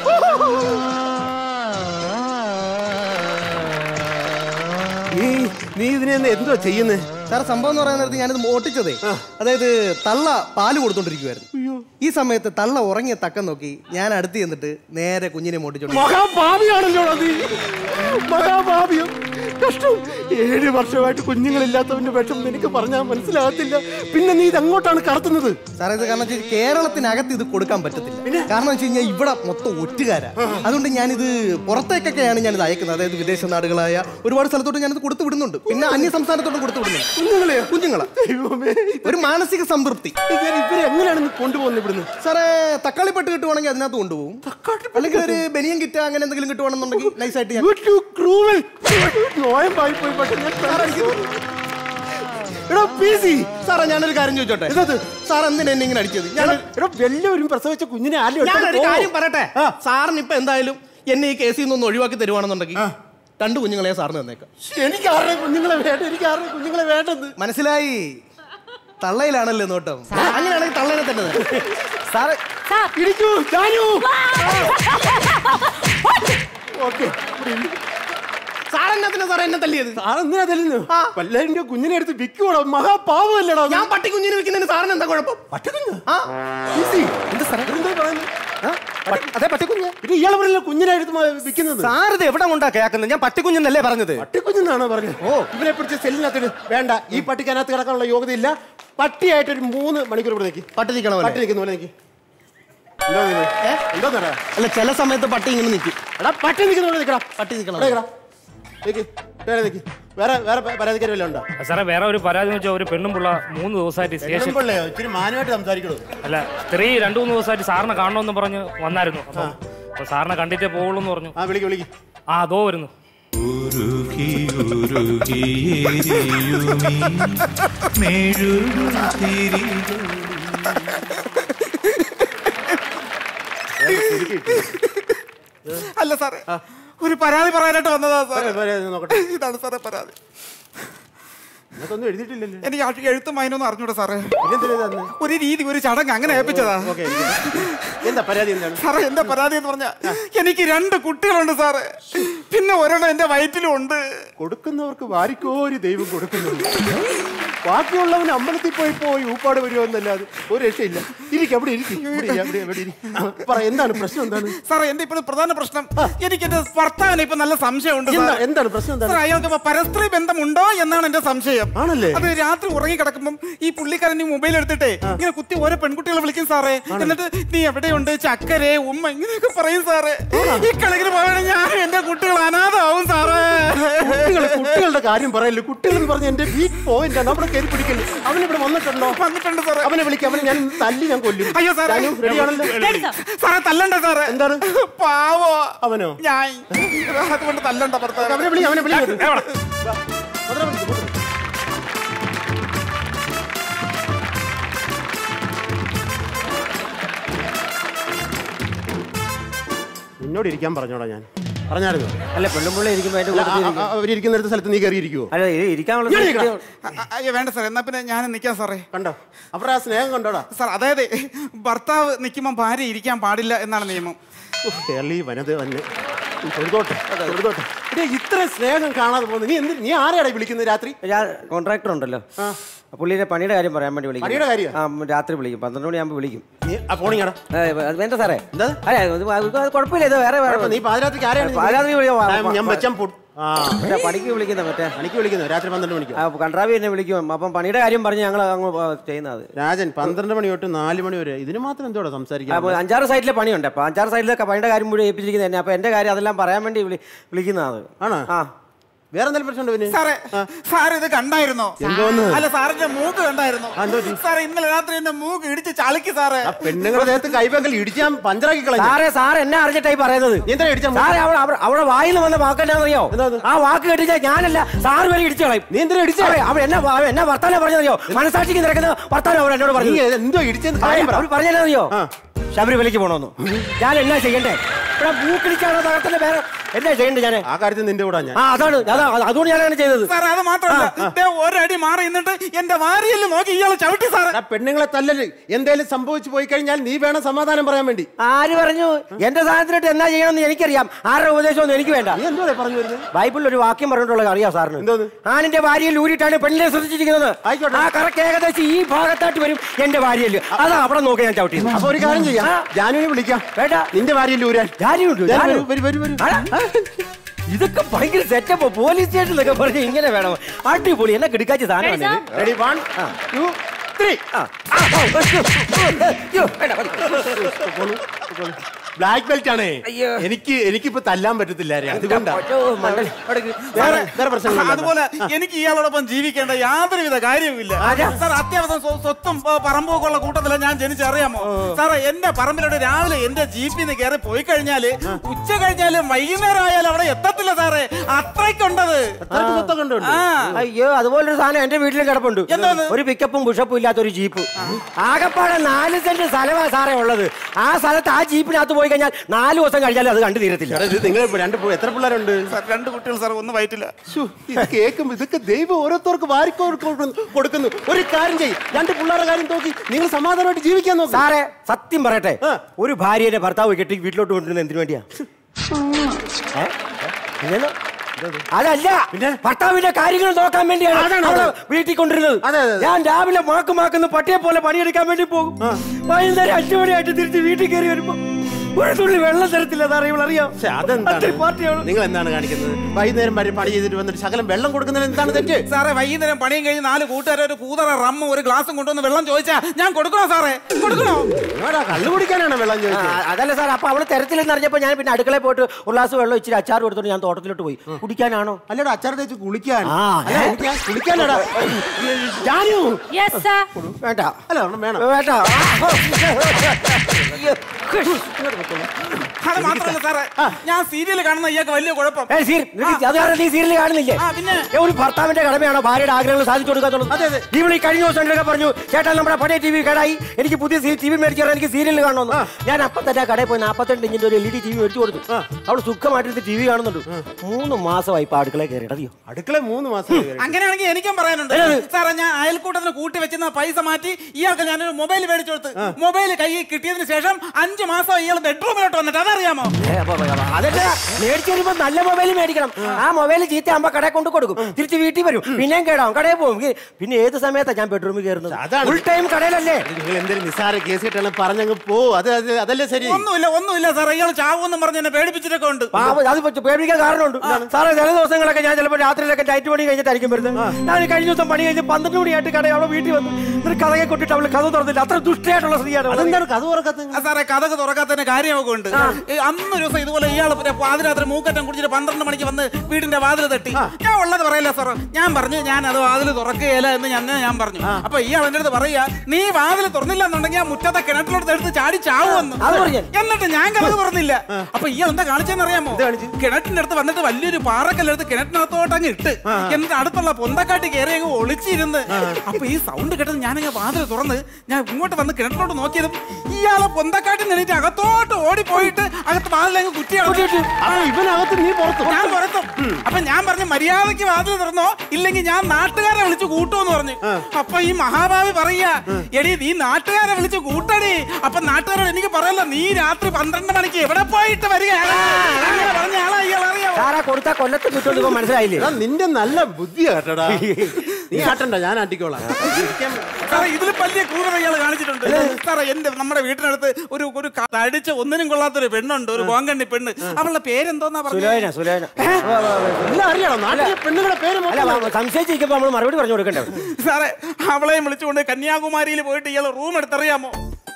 S7: നീ നീ ഇതിനെ ഒന്ന് എന്തോ ചെയ്യുന്നേ
S6: സാറേ സംഭവം എന്ന് പറയാൻ നേരത്ത് ഞാനിത് മോട്ടിച്ചതേ അതായത് തള്ള പാല് കൊടുത്തോണ്ടിരിക്കുവായിരുന്നു ഈ സമയത്ത് തള്ള ഉറങ്ങിയ തക്കം നോക്കി ഞാൻ അടുത്ത് ചെന്നിട്ട് നേരെ കുഞ്ഞിനെ മോട്ടിച്ചോണ്ട്
S7: മഹാഭാവിയാണല്ലോ നീ മഹാഭാവിയും കഷ്ടം ഏഴ് വർഷമായിട്ട് കുഞ്ഞുങ്ങളില്ലാത്തവന്റെ വിഷം നിനക്ക് പറഞ്ഞാൽ മനസ്സിലാകത്തില്ല പിന്നെ നീ ഇതെങ്ങോട്ടാണ് കടത്തുന്നത്
S6: സാറേ ഇത് കാരണം വെച്ചാൽ കേരളത്തിനകത്ത് ഇത് കൊടുക്കാൻ പറ്റത്തില്ല കാരണം വെച്ച് കഴിഞ്ഞാൽ ഇവിടെ മൊത്തം ഒറ്റുകാരാ അതുകൊണ്ട് ഞാനിത് പുറത്തേക്കൊക്കെയാണ് ഞാനിത് അയക്കുന്നത് അതായത് വിദേശ നാടുകളായ ഒരുപാട് സ്ഥലത്തോട്ട് ഞാനിത് കൊടുത്തു വിടുന്നുണ്ട് പിന്നെ അന്യ സംസ്ഥാനത്തോട്ടും കൊടുത്തു വിടുന്നുണ്ട് കുഞ്ഞുങ്ങളെ കുഞ്ഞുങ്ങളെ
S7: ദൈവമേ
S6: ഒരു മാനസിക സംതൃപ്തി
S7: ഇവരെ ഇവരെ എങ്ങനെയാണ് നീ കൊണ്ടുപോകുന്നത് ഇവിടുന്ന്
S6: സാറേ തക്കാളി പെട്ട് കിട്ടുവാണെങ്കിൽ അതിനകത്ത് കൊണ്ടുപോകും അല്ലെങ്കിൽ ഒരു ബനിയൻ കിറ്റ അങ്ങനെ എന്തെങ്കിലും കിട്ടുവാണെന്നുണ്ടെങ്കിൽ നൈസായിട്ട് ഞാൻ
S7: You too cruel. നോയമ്പായി പോയി പക്ഷെ ഞാൻ
S6: എടോ പി സി സാറേ ഞാനൊരു കാര്യം ചോദിച്ചോട്ടെ
S7: എന്തത്?
S6: സാർ എന്തിനാ എന്നെ ഇങ്ങനെ അടിച്ചത് ഞാൻ
S7: എടാ വലിയവരും പ്രസവിച്ച കുഞ്ഞിനെ ആരും
S6: ഞാനൊരു കാര്യം പറയട്ടെ സാറിന് ഇപ്പൊ എന്തായാലും എന്നെ ഈ കേസിൽ നിന്നൊന്ന് ഒഴിവാക്കി തരുവാണെന്നുണ്ടെങ്കിൽ രണ്ട് കുഞ്ഞുങ്ങളെ സാറിന് തന്നേക്കാം
S7: എനിക്ക് ആരുടെ കുഞ്ഞുങ്ങളെ വേണ്ട എനിക്ക് ആരുടെ കുഞ്ഞുങ്ങളെ വേണ്ടത്
S6: മനസ്സിലായി തള്ളയിലാണല്ലോ നോട്ടം അങ്ങനെയാണെങ്കിൽ തള്ളനെ തന്നെ തരാം.
S5: സാറേ
S3: സാർ
S7: ഇടിക്കൂ ജാനു ഓക്കെ
S6: സാർ എന്നതിനാ സാറേ എന്നെ തല്ലിയത്
S7: സാറെന്തിനാ തല്ലുന്നു വല്ലതിന്റെ കുഞ്ഞിനെ എടുത്ത് വിൽക്കുവാടോ മഹാപാവമല്ലടാ
S6: ഞാൻ പട്ടിക്കുഞ്ഞിനെ വെക്കുന്നതിന് സാറിന് എന്താ കുഴപ്പം
S7: പട്ടിക്കുഞ്ഞ്
S6: ആ
S5: എന്ത് സാറേ
S7: എന്താ പറയുന്നത്
S5: ആ? പ- അതെ പട്ടിക്കുഞ്ഞ്
S7: ഇത് ഇയാളെ പറഞ്ഞ കുഞ്ഞിനെ എടുത്ത് മ- വിൽക്കുന്നത്
S5: സാർ ഇത് എവിടെ കൊണ്ടാ കേൾക്കുന്നത് ഞാൻ പട്ടിക്കുഞ്ഞെന്നല്ലേ പറഞ്ഞത്
S7: പട്ടിക്കുഞ്ഞെന്നാണോ പറഞ്ഞത് ഓ ഇവനെ പിടിച്ച് സെല്ലിനകത്ത് വേണ്ട ഈ പട്ടിക്ക് അതിനകത്ത് കിടക്കാനുള്ള യോഗ്യതയില്ല പട്ടിയായിട്ട് ഒരു മൂന്ന് മണിക്കൂർ ഇവിടെ നിൽക്കി
S6: പട്ടി നിൽക്കണം
S7: പട്ടി നിൽക്കുന്ന പോലെ നിൽക്കി എന്തോ ഇത്? എന്തോന്നെടാ?
S6: അല്ല ചില സമയത്ത് പട്ടി ഇങ്ങനെ നിൽക്കും
S7: എടാ പട്ടി നിൽക്കുന്നവിടെ നിൽക്കടാ
S6: പട്ടി നിൽക്കണം
S7: ഇവിടെ നിൽക്കടാ. നിൽക്ക്. വേറെ നിൽക്ക്. വേറെ വേറെ പരാതിക്കാർ വല്ലതും ഉണ്ടോ
S4: സാറേ വേറെ ഒരു പരാതി എന്ന് വെച്ചാൽ ഒരു പെണ്ണും പിള്ള മൂന്ന് ദിവസമായിട്ട് സ്റ്റേഷൻ
S7: പെണ്ണുപിള്ളയോ? ഇച്ചിരി മാന്യമായിട്ട് സംസാരിക്കണോ
S4: അല്ല സ്ത്രീ രണ്ടു മൂന്ന് ദിവസമായിട്ട് സാറിനെ കാണണമെന്ന് പറഞ്ഞ് വന്നായിരുന്നു അപ്പം അപ്പൊ സാറിനെ കണ്ടിട്ടേ പോകുള്ളൂ എന്ന് പറഞ്ഞു
S7: ആ വിളിക്ക് വിളിക്ക്
S4: ആ അതോ വരുന്നു
S8: ഉരുകി ഉരുകിയെരിയുമീ മെഴുകുതിരികൾ
S1: അല്ല സാറേ ഒരു പരാതി പറയാനായിട്ട് വന്നതാ സാർ
S7: വരെ, വരെ, ഇത് നോക്കട്ടെ
S1: ഇതാണ് സാറേ പരാതി
S7: അതൊന്നും എഴുതിയിട്ടില്ലല്ലോ
S1: എനിക്ക് ആ എഴുത്തും വായനൊന്നും അറിഞ്ഞൂടാ സാറേ
S7: ഇതെന്തിനാ ഇത് തന്നേ?
S1: ഒരു രീതി ഒരു ചടങ്ങ് അങ്ങനെ ഏൽപ്പിച്ചതാ
S7: ഓക്കേ, ഇരിക്ക്. എന്താ പരാതി എന്താണ്
S1: സാറേ എന്റെ പരാതി എന്ന് പറഞ്ഞ എനിക്ക് രണ്ട് കുട്ടികളുണ്ട് സാറേ പിന്നെ ഒരെണ്ണം എന്റെ വയറ്റിലും ഉണ്ട്
S7: കൊടുക്കുന്നവർക്ക് വാരിക്കോരി ദൈവം കൊടുക്കുന്നുണ്ട് ബാക്കിയുള്ളവൻ അമ്പലത്തിൽ പോയി പോയി ഊപ്പാട് വരുമെന്നല്ലാതെ ഒരു രക്ഷയില്ല ഇരിക്കും അവിടെ ഇരിക്കും ഇവിടെ ഇരി, അവിടെ ഇവിടെ ഇരി. പറ എന്താണ് പ്രശ്നം എന്താണ്
S1: സാറേ എന്റെ ഇപ്പോൾ പ്രധാന പ്രശ്നം എനിക്ക് എന്റെ ഭർത്താവിന് ഇപ്പൊ നല്ല സംശയമുണ്ട്
S7: എന്താ
S1: സാർ
S7: എന്താണ് പ്രശ്നം എന്താണ്
S1: സാർ അയാൾക്ക് ഇപ്പൊ പരസ്ത്രീ ബന്ധമുണ്ടോ എന്നാണ് എന്റെ സംശയം
S7: ആണല്ലേ?
S1: അത് രാത്രി ഉറങ്ങി കിടക്കുമ്പോൾ ഈ പുള്ളിക്കാരൻ ഈ മൊബൈൽ എടുത്തിട്ടേ ഇങ്ങനെ കുത്തി ഓരോ പെൺകുട്ടികളെ വിളിക്കും സാറേ എന്നിട്ട് നീ എവിടെയുണ്ട് ചക്കരെ ഉമ്മ ഇങ്ങനെയൊക്കെ പറയും സാറേ ഈ കളിക്കിന് പോകണേ ഞാൻ എന്റെ കുട്ടികൾ അനാഥാവും സാറേ
S7: കുട്ടികൾ കുട്ടികളുടെ കാര്യം പറയല്ലോ കുട്ടികൾ എന്ന് പറഞ്ഞ എന്റെ വീക്ക് പോയിന്റ് ആണ് അവിടെ കയറി പിടിക്കല് അവൻ ഇവിടെ വന്നിട്ടുണ്ടോ
S1: വന്നിട്ടുണ്ട് സാറേ
S7: അവനെ വിളിക്കാം അവനെ ഞാൻ തല്ലി ഞാൻ കൊല്ലും
S1: അയ്യോ സാറേ
S7: റെഡിയാണല്ലോ
S3: Ready, sir.
S1: സാറേ തല്ലണ്ട സാറേ
S7: എന്താണ്?
S1: പാവോ
S7: അവനോ?
S1: ഞാൻ അതുകൊണ്ട് തല്ലണ്ട ഭർത്താവ്
S7: അവനെ വിളി അവനെ വിളി
S4: എവിടെ?
S7: മധുര വിളിക്ക്, മധുര. നിന്നോട് ഇരിക്കാൻ പറഞ്ഞോടാ ഞാൻ പറഞ്ഞായിരുന്നു
S5: അല്ല പെണ്ണുമ്പിള്ള ഇരിക്കുമ്പോ അതിന്റെ
S7: അല്ല,
S5: കൂട്ടത്തിൽ
S7: ആ- ആ- അവരിരിക്കുന്നിടത്ത് സ്ഥലത്ത് നീ കയറി ഇരിക്കുവോ
S5: അല്ല ഇത് ഇരിക്കാനുള്ള
S7: ഇങ്ങനെ ഇരിക്കണം.
S1: അ- അ- അയ്യോ വേണ്ട സാർ എന്നാ പിന്നെ ഞാൻ നിൽക്കാം സാറേ
S7: കണ്ടോ അവരുടെ ആ സ്നേഹം കണ്ടോടാ
S1: സാർ അതായത് ഭർത്താവ് നിൽക്കുമ്പോൾ ഭാര്യ ഇരിക്കാൻ പാടില്ല എന്നാണ് നിയമം
S7: ഉഫ്, കേരളീ വനത തന്നെ തൊഴുതോട്ടെ തൊഴുതോട്ടെ എടേ, ഇത്ര സ്നേഹം കാണാതെ പോകുന്നു നീ എന്ത് നീ ആരെയാടാ ഈ വിളിക്കുന്നത് രാത്രി
S5: ഞാൻ കോൺട്രാക്ടർ ഉണ്ടല്ലോ പുള്ളിയുടെ പണിയുടെ കാര്യം പറയാൻ വേണ്ടി വിളിക്കും
S7: പണിയുടെ കാര്യാ?
S5: ആ രാത്രി വിളിക്കും പന്ത്രണ്ട് മണിയാകുമ്പോൾ വിളിക്കും
S7: നീ ആ ഫോണിങ്ങടാ
S5: ഏ, അത് വേണ്ട സാറേ
S7: എന്താ?
S5: അല്ല അത് അത് അത് കുഴപ്പമില്ല ഇത് വേറെ വേറെ
S7: നീ പാതിരാത്രിക്ക് ആരെയാണ്
S5: പാതിരാത്രി വിളിക്കാം.
S7: ഞാൻ- ഞാൻ വെച്ചാൻ പൊ- ആ
S5: മറ്റേ പണിക്ക് വിളിക്കുന്ന മറ്റേ
S7: പണിക്ക് വിളിക്കുന്നത് രാത്രി പന്ത്രണ്ട് മണിക്ക്
S5: ആ കൺട്രാവി എന്നെ വിളിക്കും അപ്പം പണിയുടെ കാര്യം പറഞ്ഞ് ഞങ്ങൾ അങ്ങ് ചെയ്യുന്നത്
S7: രാജൻ പന്ത്രണ്ട് മണി തൊട്ട് നാല് മണി വരെ ഇതിന് മാത്രം എന്തോടാ സംസാരിക്കാൻ
S5: അപ്പോൾ അഞ്ചാറ് സൈറ്റിലെ പണിയുണ്ട് അപ്പോൾ അഞ്ചാറ് സൈറ്റിലൊക്കെ പണിയുടെ കാര്യം മുഴുവൻ ഏൽപ്പിച്ചിരിക്കുന്നത് തന്നെ അപ്പോൾ എൻ്റെ കാര്യം അതെല്ലാം പറയാൻ വേണ്ടി വിളി വിളിക്കുന്നതാണ്
S7: ആണോ
S5: ആ
S7: വേറെ എന്തെങ്കിലും പ്രശ്നമുണ്ടോ പിന്നെ
S1: സാറേ സാർ ഇത് കണ്ടായിരുന്നോ
S7: എന്തോന്ന്?
S1: അല്ല സാറിന്റെ മൂക്ക് കണ്ടായിരുന്നോ
S7: ആ, എന്തോ പറ്റി?
S1: സാറേ ഇന്നലെ രാത്രി എന്റെ മൂക്ക് ഇടിച്ച് ചളിക്ക് സാറേ
S7: ആ പെണ്ണുങ്ങളുടെ ദേഹത്ത് കൈവെക്കൽ ഇടിച്ചാൻ പഞ്ചറാക്കി കളഞ്ഞു
S5: സാറേ സാർ എന്നെ അറിഞ്ഞിട്ടായി പറയുന്നത്
S7: നീ എന്താ ഇടിച്ചാ
S5: സാറേ അവിടെ അവിടെ- അവിടെ വായിൽ വന്ന വാക്കെന്നാന്നറിയോ
S7: എന്താത്?
S5: ആ വാക്ക് കേട്ടിച്ചാൽ ഞാനല്ല സാറ് വരെ ഇടിച്ചു കളയും
S7: നീ എന്തിനാ ഇടിച്ചേ?
S5: അവൻ- അവൻ എന്നെ അവൻ എന്നെ വർത്താനം പറഞ്ഞതറിയോ മനസാക്ഷിക്ക് നിരക്കുന്ന വർത്താനം അവർ എന്നോട്
S7: നീ
S5: പറഞ്ഞു
S7: എന്തോ ഇടിച്ചെന്ന് കാര്യം പറ
S5: അവർ പറഞ്ഞറിയോ
S7: ആ.
S5: ശബരിമലയ്ക്ക് പോണോന്ന് ഞാൻ എന്നാ ചെയ്യണ്ടേ ഇവിടെ മൂക്കിടിച്ചാണോ തകർത്തല്ലേ വേറെ എന്നാ ചെയ്യണ്ടേ ഞാൻ
S7: ആ കാര്യത്തിൽ നിന്റെ കൂടാ ഞാൻ
S5: ആ അതാണ് അതാ അതുകൊണ്ട് ഞാനാണ് ചെയ്തത്
S1: സാറേ അത് മാത്രമല്ല ദേ ഒരടി മാറി നിന്നിട്ട് എന്റെ വാരിയല് നോക്കി ഇയാള് ചവിട്ടി സാറേ
S7: ആ പെണ്ണുങ്ങളെ തല്ലല് എന്തേലും സംഭവിച്ചു പോയി കഴിഞ്ഞാൽ നീ വേണം സമാധാനം പറയാൻ വേണ്ടി
S5: ആര് പറഞ്ഞു എന്റെ സാധനത്തിനായിട്ട് എന്നാ ചെയ്യണമെന്ന് എനിക്കറിയാം ആരുടെ ഉപദേശമൊന്നും എനിക്ക് വേണ്ട
S7: നീ എന്തോ പറഞ്ഞു വരുന്നത്
S5: ബൈബിളിൽ ഒരു വാക്യം പറഞ്ഞിട്ടുള്ളത് അറിയാം സാറിന്
S7: എന്തോന്ന്?
S5: ആണിന്റെ ഭാര്യയിൽ ഊരിട്ടാണ് പെണ്ണിനെ ശ്രദ്ധിച്ചിരിക്കുന്നത്
S7: ആയിക്കോട്ടെ.
S5: ആ കറക്റ്റ് ഏകദേശം ഈ ഭാഗത്തായിട്ട് വരും എന്റെ ഭാര്യയിൽ അതാ അവിടെ നോക്കി ഞാൻ ചവിട്ടി
S7: അപ്പൊ ഒരു കാര്യം ചെയ്യാം
S5: ആ.
S7: ജാനുവിനെ വിളിക്കാം
S5: വേണ്ട.
S7: നിന്റെ ഭാര്യയിൽ ഊരാൻ
S5: ജാനുവുണ്ടോ?
S7: ജാനു,
S5: ജാനു?
S7: വരൂ, വരൂ, വരൂ.
S5: ആടാ. ഇതൊക്കെ ഭയങ്കര സെറ്റപ്പ് പോലീസ് സ്റ്റേഷനിലൊക്കെ പറഞ്ഞ് ഇങ്ങനെ വേണം അടിപൊളി എന്നെ കിടക്കാച്ച സാധനമാണ് ഇത്.
S7: റെഡി വൺ ടു ത്രീ
S5: ആ. ആ, ഓ, അയ്യോ, വേണ്ട, മതി.
S7: ബ്ലാക്ക് ബെൽറ്റ് ആണേ
S5: അയ്യോ.
S7: എനിക്ക് എനിക്കിപ്പോ തല്ലാൻ പറ്റത്തില്ല ആരെയും. അതുകൊണ്ടാ
S5: അയ്യോ, മണ്ടൻ. അവിടെ ഇരി.
S7: വേറെ വേറെ പ്രശ്നങ്ങളില്ല
S1: അതുപോലെ എനിക്ക് ഇയാളോടൊപ്പം ജീവിക്കേണ്ട യാതൊരുവിധ കാര്യവുമില്ല
S5: ആരാ?
S1: സാർ അത്യാവശ്യം സ്വ- സ്വത്തും ഏ, പറമ്പും ഒക്കെ ഉള്ള കൂട്ടത്തില ഞാൻ ജനിച്ചറിയാമോ സാറേ എന്റെ പറമ്പിലോട്ട് രാവിലെ എന്റെ ജീപ്പിൽ നിന്ന് കയറി പോയി കഴിഞ്ഞാല് ഉച്ച കഴിഞ്ഞാലും വൈകുന്നേരം ആയാലും അവിടെ എത്തത്തില്ല സാറേ അത്രയ്ക്കുണ്ടത്
S7: അത്രയ്ക്ക് സ്വത്തൊക്കെ ഉണ്ട്
S1: ആ
S5: അയ്യോ അതുപോലൊരു സാധനം എന്റെ വീട്ടിലും കിടപ്പുണ്ട്
S1: എന്താണ്?
S5: ഒരു പിക്കപ്പും പുഷപ്പും ഇല്ലാത്ത ഒരു ജീപ്പ് ആകപ്പാടെ നാല് സെന്റ് സ്ഥലമാ സാറേ ഉള്ളത് ആ സ്ഥലത്ത് ആ ജീപ്പിനകത്ത് പോയി കഴിഞ്ഞാൽ നാല് ദിവസം കഴിഞ്ഞാൽ അത് കണ്ടു തീരത്തില്ല
S7: എടാ, ഇത് നിങ്ങൾ ഇപ്പൊ രണ്ട് പു- എത്ര പിള്ളേരുണ്ട്
S1: സാർ രണ്ട് കുട്ടികൾ സാർ ഒന്നും വയറ്റില്ല
S7: ശ്ശോ, ഇത് കേൾക്കുമ്പോ ഇതൊക്കെ ദൈവം ഓരോരുത്തർക്ക് വാരിക്കോർക്ക് കൊടുക്കുന്നു ഒരു കാര്യം ചെയ്യും രണ്ട് പിള്ളേരുടെ കാര്യം നോക്കി നിങ്ങൾ സമാധാനമായിട്ട് ജീവിക്കാൻ നോക്ക്
S5: സാറേ സത്യം പറയട്ടെ
S7: ആ.
S5: ഒരു ഭാര്യയുടെ ഭർത്താവ് കെട്ടി വീട്ടിലോട്ട് കൊണ്ടുവരുന്നത് എന്തിനു വേണ്ടിയാ ഏ? ഇങ്ങനെ? അതല്ല
S7: പിന്നെ?
S5: ഭർത്താവിന്റെ കാര്യങ്ങൾ നോക്കാൻ വേണ്ടിയാണ്
S7: അതാണ്
S5: അവളെ
S7: അത്.
S5: വീട്ടിൽ കൊണ്ടിരുന്നത്
S7: അതെ, അതെ, അതെ.
S5: ഞാൻ രാവിലെ മാക്ക് മാക്കുന്ന പട്ടിയെ പോലെ പണിയെടുക്കാൻ വേണ്ടി പോകും വൈകുന്നേരം അഞ്ചു മണിയായിട്ട് തിരിച്ച് വീട്ടിൽ കയറി വരുമ്പോ
S9: ഒരു തുള്ളി വെള്ളം തരത്തില്ല സാറേ ഇവളറിയാം
S7: പക്ഷെ അതെന്താണ്
S9: അത്രയും പാർട്ടിയാണ്
S7: നിങ്ങൾ എന്താണ് കാണിക്കുന്നത് വൈകുന്നേരം വരെ പണി ചെയ്തിട്ട് വന്നിട്ട് ശകലം വെള്ളം കൊടുക്കുന്നതിന് എന്താണ് തെറ്റ്
S1: സാറേ വൈകുന്നേരം പണിയും കഴിഞ്ഞ് നാല് കൂട്ടുകാരെ ഒരു കൂതറ റമ്മും ഒരു ഗ്ലാസും കൊണ്ടുവന്ന് വെള്ളം ചോദിച്ചാ ഞാൻ കൊടുക്കണോ സാറേ കൊടുക്കണോ
S7: നിങ്ങളാ കള്ളു കുടിക്കാനാണ് വെള്ളം
S9: ആ,
S7: ചോദിച്ചത്
S9: അതല്ല സാർ അപ്പൊ അവള് തെരത്തിലെന്ന് അറിഞ്ഞപ്പോ ഞാൻ പിന്നെ അടുക്കളയിൽ പോയിട്ട് ഒരു ഗ്ലാസ് വെള്ളം ഇച്ചിരി അച്ചാർ കൊടുത്തോണ്ട് ഞാൻ തോട്ടത്തിലോട്ട് പോയി കുടിക്കാനാണോ
S7: അല്ലടാ അച്ചാർ തേച്ച് കുളിക്കാൻ
S9: ആ,
S7: അല്ല, കുളിക്കാൻ കുളിക്കാനടാ ജാനു
S3: യെസ് സർ
S9: വേണ്ട
S7: അല്ല ഒരെണ്ണം വേണം
S9: വേണ്ട
S1: അത് മാത്രമല്ല സാറേ ഞാൻ സീരിയൽ കാണുന്ന ഇയാൾക്ക് വലിയ കുഴപ്പം
S9: ഏയ് സീർ, നിനക്ക് അത് കാരണം നീ സീരിയൽ കാണുന്നില്ലേ
S1: ആ, പിന്നെ?
S9: ഏ, ഒരു ഭർത്താവിന്റെ കടമയാണോ ഭാര്യയുടെ ആഗ്രഹങ്ങൾ സാധിച്ചു കൊടുക്കാത്തുള്ളത് ഇവൾ ഈ കഴിഞ്ഞ ദിവസം എന്നോട് പറഞ്ഞു ചേട്ടാ നമ്മുടെ പഴയ ടി വി കേടായി എനിക്ക് പുതിയ ടി വി മേടിച്ചു തരാൻ എനിക്ക് സീരിയൽ കാണണമെന്ന് ഞാൻ അപ്പം തന്നെ ആ കടയിൽ പോയി നാൽപ്പത്തിരണ്ട് ഇഞ്ചിന്റെ ഒരു L E D T V മേടിച്ചു കൊടുത്തു അവൾ സുഖമായിട്ട് ടി വി കാണുന്നുണ്ട് മൂന്ന് മാസമായി ഇപ്പൊ അടുക്കളയിൽ കയറി അറിയോ
S7: അടുക്കള മൂന്ന് മാസം കയറി.
S1: അങ്ങനെയാണെങ്കിൽ എനിക്കും പറയാനുണ്ട് സാറേ ഞാൻ അയൽക്കൂട്ടത്തിന് കൂട്ടി വെച്ചിരുന്ന പൈസ മാറ്റി ഇയാൾക്ക് ഞാനൊരു മൊബൈൽ മേടിച്ചു കൊടുത്ത് മൊബൈൽ കയ്യിൽ കിട്ടിയതിന് ശേഷം അഞ്ച് മാസം ഇയാൾ ബെഡ്റൂമിലോട്ട് വന്നിട്ട് അതറിയാമോ
S9: ഏ, അപ്പൊ, അപ്പൊ, അപ്പൊ, അതല്ല മേടിച്ചു വരുമ്പോ നല്ല മൊബൈൽ മേടിക്കണം ആ മൊബൈൽ ചീത്തയാകുമ്പോ കടയിൽ കൊണ്ട് കൊടുക്കും തിരിച്ച് വീട്ടിൽ വരും പിന്നെയും കേടാവും കടയിൽ പോകും ഈ- പിന്നെ ഏത് സമയത്താണ് ഞാൻ ബെഡ്റൂമിൽ കയറുന്നത്
S7: അതാണ്.
S9: ഫുൾ ടൈം കടയിലല്ലേ
S7: നിങ്ങൾ എന്തെങ്കിലും നിസ്സാര കേസ് കിട്ടാണ് പറഞ്ഞങ്ങ് പോ അത് അത് അതല്ലേ ശരി
S1: ഒന്നുമില്ല ഒന്നുമില്ല സാറേ ഇയാൾ ചാവുമെന്നും പറഞ്ഞ് എന്നെ പേടിപ്പിച്ചിട്ടൊക്കെ ഉണ്ട്
S9: പാവം, അത് പറ്റി പേടിക്കാൻ കാരണമുണ്ട് സാറേ ചില ദിവസങ്ങളൊക്കെ ഞാൻ ചിലപ്പോൾ രാത്രിയിലൊക്കെ നൈറ്റ് പണി കഴിഞ്ഞിട്ടായിരിക്കും വരുന്നത് ഞാൻ ഈ കഴിഞ്ഞ ദിവസം പണി കഴിഞ്ഞ് പന്ത്രണ്ട് മണിയായിട്ട് കട അവളെ വീട്ടിൽ വന്നു ഒരു കഥയെ കൊട്ടിട്ട് അവള് കഥ തുറന്നില്ല അത്ര ദുഷ്ടയായിട്ടുള്ള സ്ത്രീയാണ് അവള്.
S7: അതെന്താണ് കഥ തുറക്കത്ത്
S1: ആ സാറേ കഥക്ക് തുറക്കാത്തതിന് കാര്യമൊക്കെ ഉണ്ട് ഈ അന്നൊരു ദിവസം ഇതുപോലെ ഇയാൾ പാതിരാത്രി മൂക്കറ്റം കുടിച്ചിട്ട് പന്ത്രണ്ട് മണിക്ക് വന്ന് വീടിന്റെ വാതിൽ തട്ടി ഞാൻ ഉള്ളത് പറയില്ല സാർ ഞാൻ പറഞ്ഞു ഞാൻ അത് വാതിൽ തുറക്കുകയില്ല എന്ന് ഞാൻ ഞാൻ പറഞ്ഞു അപ്പൊ ഇയാൾ എന്റെ അടുത്ത് പറയാ നീ വാതിൽ തുറന്നില്ല എന്നുണ്ടെങ്കിൽ ആ മുറ്റത്തെ കിണറ്റിലോട്ട് എടുത്ത് ചാടി ചാവുമെന്ന്
S9: അത് പറഞ്ഞു.
S1: എന്നിട്ട് ഞാൻ കഥ തുറന്നില്ല അപ്പൊ ഇയാൾ എന്താ കാണിച്ചെന്ന് അറിയാമോ കിണറ്റിന്റെ അടുത്ത് വന്നിട്ട് വലിയൊരു പാറക്കല്ലെടുത്ത് കിണറ്റിനകത്തോട്ട് അങ്ങ് ഇട്ട് എന്നിട്ട് അടുത്തുള്ള പൊന്തക്കാട്ടി കയറി അങ്ങ് ഒളിച്ചിരുന്ന് അപ്പൊ ഈ സൗണ്ട് കേട്ടത് ഞാനങ്ങ് വാതിൽ തുറന്ന് ഞാൻ ഇങ്ങോട്ട് വന്ന് കിണറ്റിലോട്ട് നോക്കിയതും ഇയാളെ പൊന്തക്കാട്ടി നിന്നിട്ട് അകത്തോട്ട് ഓടിപ്പോയിട്ട് അകത്ത് വാതിലങ്ങ് കുറ്റിയാണ്
S7: അപ്പൊ ഇവനകത്ത് നീ പുറത്തു
S1: ഞാൻ പുറത്തും അപ്പൊ ഞാൻ പറഞ്ഞു മര്യാദക്ക് വാതിൽ തുറന്നോ ഇല്ലെങ്കിൽ ഞാൻ നാട്ടുകാരെ വിളിച്ച് കൂട്ടുമെന്ന് പറഞ്ഞു അപ്പൊ ഈ മഹാഭാവി പറയാ എടി നീ നാട്ടുകാരെ വിളിച്ച് കൂട്ടടി അപ്പൊ നാട്ടുകാരോട് എനിക്ക് പറയല്ലോ നീ രാത്രി പന്ത്രണ്ട് മണിക്ക് എവിടെ പോയിട്ട് വരികയാണ് അങ്ങനെ പറഞ്ഞ ആളാ ഇയാൾ അറിയാമോ
S9: സാറാ കൊടുത്ത കൊല്ലത്ത് കിട്ടുമെന്ന് ഇപ്പൊ മനസ്സിലായില്ലേ
S7: എടാ, നിന്റെ നല്ല ബുദ്ധിയാ കേട്ടടാ നീ ആട്ടണ്ട ഞാൻ ആട്ടിക്കോളാം ഇരിക്കാൻ-
S1: സാറേ ഇതിൽ വലിയ ക്രൂരത ഇയാൾ കാണിച്ചിട്ടുണ്ട് സാറേ എന്റെ നമ്മുടെ വീട്ടിനടുത്ത് ഒരു ഒരു ക- തടിച്ച് ഒന്നിനും കൊള്ളാത്തൊരു പെണ്ണുണ്ട് ഒരു കോങ്കണ്ണി പെണ്ണ് അവളുടെ പേരെന്തോന്നാ പറഞ്ഞത്
S9: സുലോചന സുലോചന
S7: എല്ലാം അറിയാലോ നാട്ടിലെ പെണ്ണുങ്ങളുടെ പേര്
S9: അല്ല
S7: മൊത്തം
S9: സംശയിച്ചിരിക്കുമ്പോ നമ്മൾ മറുപടി പറഞ്ഞു കൊടുക്കണ്ടേ
S1: സാറേ അവളെയും വിളിച്ചുകൊണ്ട് കന്യാകുമാരിയിൽ പോയിട്ട് ഇയാൾ റൂം എടുത്തറിയാമോ